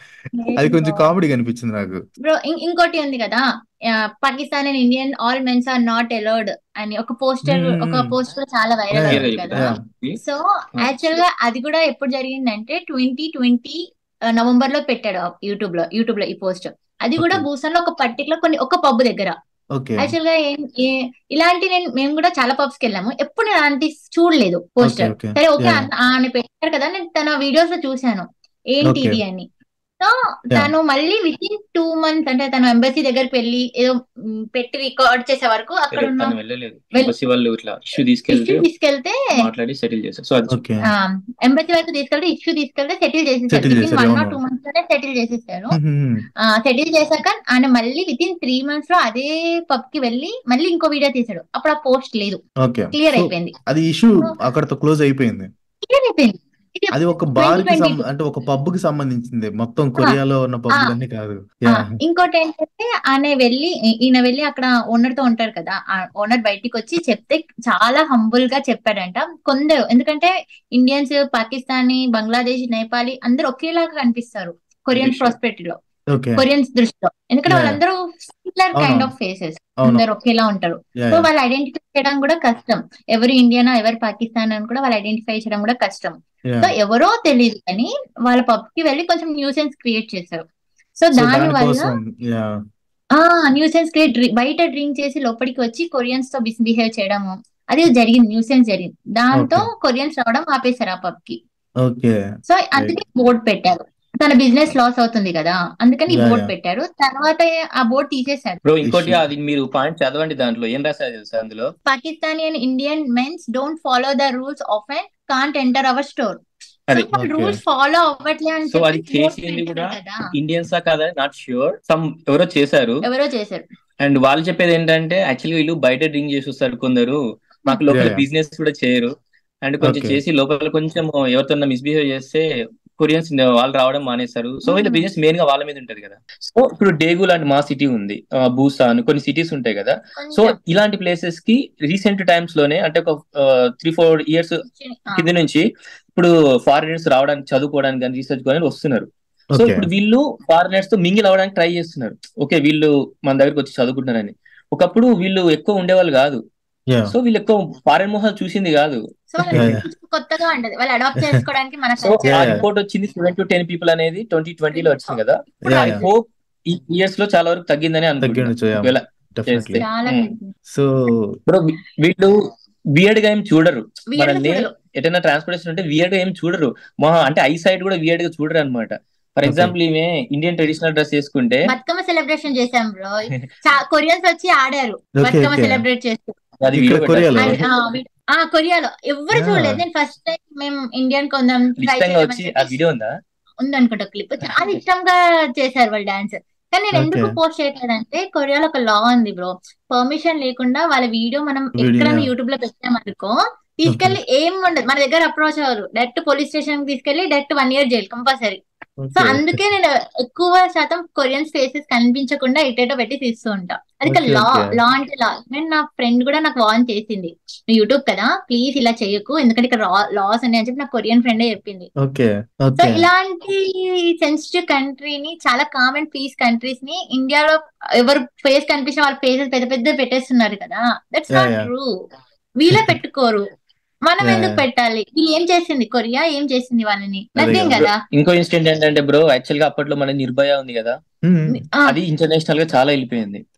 అది కొంచెం కామెడీ అనిపించింది నాకు బ్రో ఇంకోటి ఉంది కదా Pakistan and Indian all mens are not allowed అని ఒక పోస్టర్ Hmm, ఒక hmm. పోస్టర్ చాలా వైరల్ Yeah, అయింది yeah, కదా yeah. సో యాక్చువల్ గా అది కూడా ఎప్పుడు జరిగిందంటే ట్వంటీ ట్వంటీ నవంబర్ లో పెట్టాడు యూట్యూబ్ లో యూట్యూబ్ లో ఈ పోస్ట్ అది కూడా Okay. భూసాన్ లో ఒక పర్టికులర్ కొన్ని ఒక పబ్ దగ్గర ఓకే యాక్చువల్ గా ఏం ఏ- ఇలాంటి నేను మేము కూడా చాలా పబ్స్ కి వెళ్ళాము ఎప్పుడు నేను అలాంటి చూడలేదు పోస్టర్ ఓకే సరే ఓకే Yeah. అన్- ఆయన పెట్టారు కదా నేను తన వీడియోస్ లో చూశాను ఏంటి Okay. ఇది అని సో తను మళ్ళీ విత్ ఇన్ టూ మంత్స్ అంటే తను ఎంబసీ దగ్గరికి వెళ్ళి ఏదో మ్, పెట్టి రికార్డ్ చేసే వరకు అక్కడ ఉన్న తను వెళ్ళలేదు వెల్- బస్సు వాళ్ళు ఇట్లా ఇష్యూ తీసుకెళ్తే ఇష్యూ తీసుకెళ్తే మాట్లాడి సెటిల్ చేశారు సో అది ఓకే ఎంబసీ వరకు తీసుకెళ్తే ఇష్యూ తీసుకెళ్తే సెటిల్ చేసేసారు Settle విత్ ఇన్ చేశారు, వన్ ఆర్ అవును. టూ మంత్స్ లోనే సెటిల్ చేసేసారు సెటిల్ చేశాక ఆయన మళ్ళీ విత్ ఇన్ త్రీ మంత్స్ లో అదే పబ్ కి వెళ్ళి మళ్ళీ ఇంకో వీడియో తీసాడు అప్పుడు ఆ పోస్ట్ లేదు ఓకే క్లియర్ సో అయిపోయింది అది ఇష్యూ అక్కడతో క్లోజ్ అయిపోయింది క్లియర్ అయిపోయింది ఇది అది ఒక బార్ కి 2022. అంటే ఒక పబ్ కి సంబంధించింది మొత్తం కొరియాలో ఉన్న పబ్ అన్ని కాదు ఆ, యా ఇంకోటి ఏంటంటే ఆయన వెళ్ళి ఈ- ఈయన వెళ్ళి అక్కడ ఓనర్ తో ఉంటారు కదా ఆ ఓనర్ బయటికి వచ్చి చెప్తే చాలా హంబుల్ గా చెప్పాడంట కొందరు ఎందుకంటే ఇండియన్స్ పాకిస్తానీ బంగ్లాదేశ్ నేపాలి అందరూ ఒకేలాగా కనిపిస్తారు కొరియన్ British. ప్రాస్పెక్ట్ లో ఓకే కొరియన్స్ దృష్టిలో ఎందుకంటే Yeah. వాళ్ళందరూ సిమిలర్ అవును. కైండ్ ఆఫ్ ఫేసెస్ అవును అందరూ ఒకేలా ఉంటారు యా సో వాళ్ళు ఐడెంటిఫై చేయడం కూడా కష్టం ఎవరు ఇండియనా ఎవరు పాకిస్తాన్ అని కూడా వాళ్ళు ఐడెంటిఫై చేయడం కూడా కష్టం యా సో ఎవరో తెలియదు కానీ వాళ్ళ పబ్ కి వెళ్ళి కొంచెం న్యూసెన్స్ క్రియేట్ చేశారు సో సో దాని వల్ల దానికోసం యా ఆ న్యూసెన్స్ క్రియేట్ బయట డ్రింక్ చేసి లోపలికి వచ్చి కొరియన్స్ తో బిహేవ్ చేయడము అది జరిగింది న్యూసెన్స్ జరిగింది దాంతో Okay. కొరియన్స్ రావడం ఆపేశారు ఆ పబ్ కి ఓకే సో అందుకే బోర్డు పెట్టారు తన బిజినెస్ లాస్ అవుతుంది కదా అందుకని Yeah, బోర్డు yeah. పెట్టారు తర్వాత ఆ బోర్డు తీసేశారు బ్రో ఇంకోటి Issue. అది మీరు పాయింట్ చదవండి దాంట్లో ఏం రాశారు తెలుసా అందులో Pakistani and Indian mens don't follow the rules of and can't enter our store అది Okay. రూల్స్ ఫాలో అవ్వట్లే అని సో అది చెప్పి board చేసింది కూడా పెట్టారు కదా ఇండియన్సా కాదా నాట్ ష్యూర్ సమ్ ఎవరో చేశారు ఎవరో చేశారు అండ్ వాళ్ళు చెప్పేది ఏంటంటే యాక్చువల్లీ వీళ్ళు బయట డ్రింక్ చేసి వస్తారు కొందరు మాకు లోపల Yeah, yeah. బిజినెస్ కూడా చేయరు అండ్ కొంచెం Okay. చేసి లోపల కొంచెం ఎవరితో మిస్బిహేవ్ చేస్తే కొరియన్స్ వాళ్ళు రావడం మానేస్తారు సో వీళ్ళ Hmm. బిజినెస్ మెయిన్ గా వాళ్ళ మీద ఉంటది కదా సో ఇప్పుడు డేగు లాంటి మా సిటీ ఉంది ఆ, బూసాన్ కొన్ని సిటీస్ ఉంటాయి కదా సో కొంచెం ఇలాంటి ప్లేసెస్ కి రీసెంట్ టైమ్స్ లోనే అంటే ఒక త్రీ ఫోర్ ఇయర్స్ ఆ, కింద నుంచి ఇప్పుడు ఫారినర్స్ రావడానికి చదువుకోవడానికి కానీ రీసెర్చ్ కానీ వస్తున్నారు సో ఓకే ఇప్పుడు వీళ్ళు ఫారినర్స్ తో మింగిల్ అవ్వడానికి ట్రై చేస్తున్నారు ఓకే వీళ్ళు మన దగ్గరకు వచ్చి చదువుకుంటున్నారని ఒకప్పుడు వీళ్ళు ఎక్కువ ఉండేవాళ్ళు కాదు యా సో వీళ్ళు ఎక్కువ ఫారెన్ మొహాలు చూసింది కాదు సో వాళ్ళకి Yeah, yeah. కొంచెం కొత్తగా ఉంటది వాళ్ళు అడాప్ట్ చేసుకోవడానికి మన సో culture ఆ Yeah, yeah. రిపోర్ట్ వచ్చింది సెవెన్ టు టెన్ పీపుల్ అనేది ట్వంటీ ట్వంటీలో వచ్చింది కదా యా ఐ యా హోప్ ఈ ఇయర్స్ లో చాలా వరకు తగ్గిందని అనుకుంటున్నాను తగ్గిండొచ్చు యా ఒకవేళ డెఫినెట్లీ చాలా Hmm. తగ్గింది. సో ఇప్పుడు వీ- వీళ్ళు వియర్డ్ గా ఏం చూడరు Weird గా మనల్ని చూడరు. ఎటైనా ట్రాన్స్పోర్టేషన్ ఉంటే వియర్డ్ గా ఏం చూడరు మా అంటే ఐ సైడ్ కూడా వియర్డ్ గా చూడరు అనమాట ఫర్ Okay. ఎగ్జాంపుల్ ఈమె ఇండియన్ ట్రెడిషనల్ డ్రెస్ వేసుకుంటే బతుకమ్మ సెలబ్రేషన్ చేశాం బ్రో కొరియన్స్ వచ్చి ఆడారు Okay, బతుకమ్మ okay. సెలబ్రేట్ చేస్తూ అది ఇక్కడ వీడియో కొరియాలో అది, ఆ, వి- ఆ కొరియాలో ఎవరు Ah. చూడలేదు నేను ఫస్ట్ టైం మేము ఇండియన్ కొందాం ట్రై ఇష్టంగా వచ్చి ఆ వీడియో ఉందా ఉందనుకుంటా క్లిప్ చాలా ఇష్టంగా చేశారు వాళ్ళు డాన్స్ కానీ నేను ఎందుకు Okay. పోస్ట్ చేయట్లేదంటే కొరియాలో ఒక లా ఉంది బ్రో పర్మిషన్ లేకుండా వాళ్ళ వీడియో మనం Video, ఎక్కడైనా yeah. యూట్యూబ్ లో పెట్టామనుకో తీసుకెళ్లి ఏం ఉండదు మన దగ్గర అప్రోచ్ అవ్వరు డైరెక్ట్ పోలీస్ స్టేషన్ తీసుకెళ్లి direct one year jail compulsory so okay అందుకే నేను ఎక్కువ శాతం కొరియన్స్ ఫేసెస్ కనిపించకుండా ఇటేటో పెట్టి తీస్తూ ఉంటా అది Okay, లా okay. లా అంటే లా నేను నా ఫ్రెండ్ కూడా నాకు వార్న్ చేసింది నువ్వు యూట్యూబ్ కదా ప్లీజ్ ఇలా చేయకు ఎందుకంటే ఇక్కడ లాస్ ఉన్నాయి అని చెప్పి నాకు కొరియన్ ఫ్రెండే చెప్పింది ఓకే సో ఓకే ఇలాంటి సెన్సిటివ్ కంట్రీని చాలా కామన్ పీస్ కంట్రీస్ ని ఇండియాలో ఎవరు ఫేస్ కనిపించిన వాళ్ళ ఫేసెస్ పెద్ద పెద్ద పెట్టేస్తున్నారు కదా that's Yeah, not yeah. True వీళ్ళే పెట్టుకోరు మనం Yeah, ఎందుకు yeah. పెట్టాలి వీళ్ళు ఏం చేసింది కొరియా ఏం చేసింది వాళ్ళని నథింగ్ కదా. కదా ఇంకో ఇన్సిడెంట్ ఏంటంటే బ్రో యాక్చువల్ గా అప్పట్లో మన నిర్భయ ఉంది కదా మ్మ్. ఆ, అది ఇంటర్నేషనల్ గా చాలా వెళ్ళిపోయింది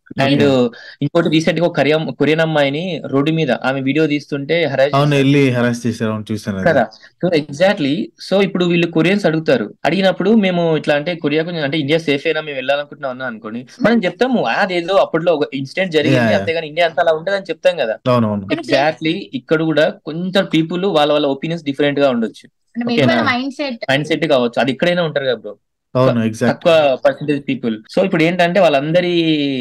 అండ్ ఇంకోటి రీసెంట్ గా ఒక కొరియన్ కొరియన్ అమ్మాయిని రోడ్డు మీద ఆమె వీడియో తీస్తుంటే హరాజ్ అవును వెళ్ళి హెరాస్ చేశారు అవును చూసాను అది కదా సో ఎగ్జాక్ట్లీ సో ఇప్పుడు వీళ్ళు కొరియన్స్ అడుగుతారు అడిగినప్పుడు మేము ఇట్లా అంటే కొరియా కొంచెం అంటే ఇండియా సేఫ్ అయినా మేము వెళ్ళాలనుకుంటున్నాం అన్నా అనుకోని మనం చెప్తాము "ఆ, అదేదో అప్పట్లో ఒక ఇన్సిడెంట్ జరిగింది Yeah, yeah. అంతేగాని ఇండియా అంతా అలా ఉంటదని చెప్తాం కదా అవునవును ఎగ్జాక్ట్లీ ఇక్కడ కూడా కొంచెం పీపుల్ వాళ్ళ వాళ్ళ ఒపీనియన్స్ డిఫరెంట్ గా ఉండొచ్చు మేబీ ఓకేనా? మన మైండ్ సెట్ మైండ్ సెట్ కావచ్చు అది ఎక్కడైనా ఉంటారు కదా బ్రో అవును ఎగ్జాక్ట్ తక్కువ పర్సెంటేజ్ పీపుల్ సో ఇప్పుడు ఏంటంటే వాళ్ళందరి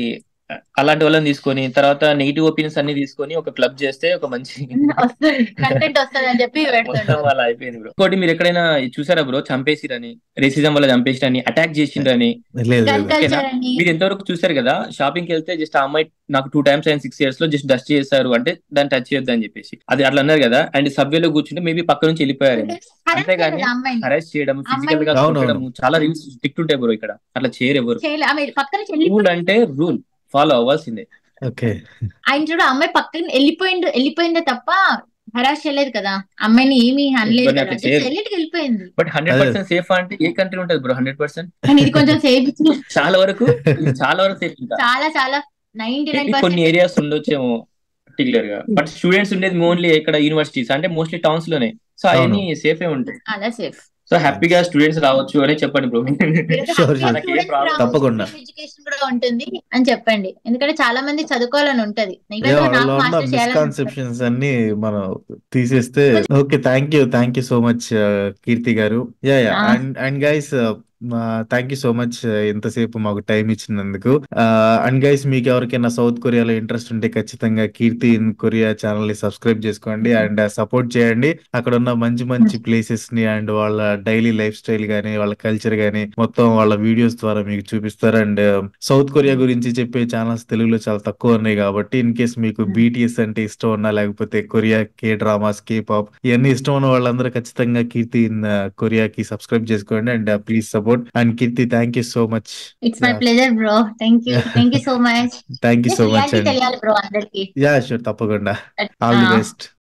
అలాంటి వాళ్ళని తీసుకొని తర్వాత నెగిటివ్ ఒపీనియన్స్ అన్ని తీసుకొని ఒక క్లబ్ చేస్తే ఒక మంచి వస్తుంది కంటెంట్ వస్తుంది అని చెప్పి మొత్తం పెడుతుంటారు అలా అయిపోయింది బ్రో ఇంకోటి మీరు ఎక్కడైనా చూసారా బ్రో చంపేసిరని రేసిజం వల్ల చంపేసిరని అటాక్ చేసిండ్రని లేదు గన్ లేదు కల్చర్ అని మీరు ఎంతవరకు చూసారు కదా షాపింగ్ కి వెళ్తే జస్ట్ ఆ అమ్మాయి నాకు టూ టైమ్స్ అయిన సిక్స్ ఇయర్స్ లో జస్ట్ డస్ట్ చేశారు అంటే దాన్ని టచ్ చేయొద్దు అని చెప్పేసి అది అట్లా అన్నారు కదా అండ్ సబ్వేలో కూర్చుంటే మేబీ పక్క నుంచి వెళ్ళిపోయారు అంతేగాని అమ్మాయిని హరాస్ చేయడం ఫిజికల్ గా అవును, కొట్టడం చాలా రూల్స్ స్ట్రిక్ట్ ఉంటాయి బ్రో ఇక్కడ అట్లా చేయరు ఎవరు చేయలే ఆమె పక్కన చెల్లి రూల్ అంటే రూల్ ఫాలో అవ్వాల్సిందే ఓకే ఆయన చూడు ఆ అమ్మాయి పక్కన వెళ్ళిపోయింది వెళ్ళిపోయిందే తప్ప హరాస్ చేయలేదు కదా అమ్మాయిని ఏమీ అనలేదు ఇవన్నీ కదా అట్లా చేయరు. చెల్లిటికి వెళ్ళిపోయింది బట్ హండ్రెడ్ అదే. పర్సెంట్ సేఫ్ అంటే ఏ కంట్రీ ఉంటుంది బ్రో హండ్రెడ్ పర్సెంట్ కానీ ఇది కొంచెం సేఫ్ చాలా వరకు ఇది చాలా వరకు సేఫ్ ఇంకా చాలా చాలా నైన్టీ నైన్ Maybe కొన్ని ఏరియాస్ ఉండొచ్చేమో పర్టికులర్ గా బట్ స్టూడెంట్స్ ఉండేది ఓన్లీ ఇక్కడ యూనివర్సిటీస్ అంటే మోస్ట్లీ టౌన్స్ లోనే సో అవన్నీ సేఫ్ ఏ ఉంటాయి అలా సేఫ్ సో హ్యాపీగా స్టూడెంట్స్ రావచ్చు అని చెప్పండి బ్రో Sure, sure. మనకి ఏం problem తప్పకుండా. ఎడ్యుకేషన్ కూడా ఉంటుంది అని చెప్పండి ఎందుకంటే చాలా మంది చదువుకోవాలని ఉంటది Even though నాకు వాళ్ళలో ఉన్న మాస్టర్ చేయాలని ఉంటుంది. మిస్కాన్సెప్షన్స్ అన్ని మనం తీసేస్తే okay thank you thank you so much Keerthi గారు yeah yeah Ah. And and guys thank you so much ఇంతసేపు మాకు టైం ఇచ్చినందుకు అండ్ గైస్ మీకు ఎవరికైనా సౌత్ కొరియాలో ఇంట్రెస్ట్ ఉంటే ఖచ్చితంగా కీర్తి ఇన్ కొరియా ఛానల్ ని సబ్స్క్రైబ్ చేసుకోండి అండ్ సపోర్ట్ చేయండి అక్కడ ఉన్న మంచి మంచి ప్లేసెస్ ని అండ్ వాళ్ళ డైలీ లైఫ్ స్టైల్ గానీ వాళ్ళ కల్చర్ గానీ మొత్తం వాళ్ళ వీడియోస్ ద్వారా మీకు చూపిస్తారు అండ్ సౌత్ కొరియా గురించి చెప్పే ఛానల్స్ తెలుగులో చాలా తక్కువ ఉన్నాయి కాబట్టి ఇన్ కేస్ మీకు బీటీఎస్ అంటే ఇష్టం ఉన్నా లేకపోతే Korea K dramas K pop ఇవన్నీ ఇష్టం ఉన్న వాళ్ళందరూ ఖచ్చితంగా కీర్తి ఇన్ కొరియాకి సబ్స్క్రైబ్ చేసుకోండి and please support and Keerthi thank you so much it's my pleasure bro thank you thank you so much thank you so much అండి తెలియాలి బ్రో అందరికి యా షూర్ తప్పకుండా ఆల్ ది Ah. బెస్ట్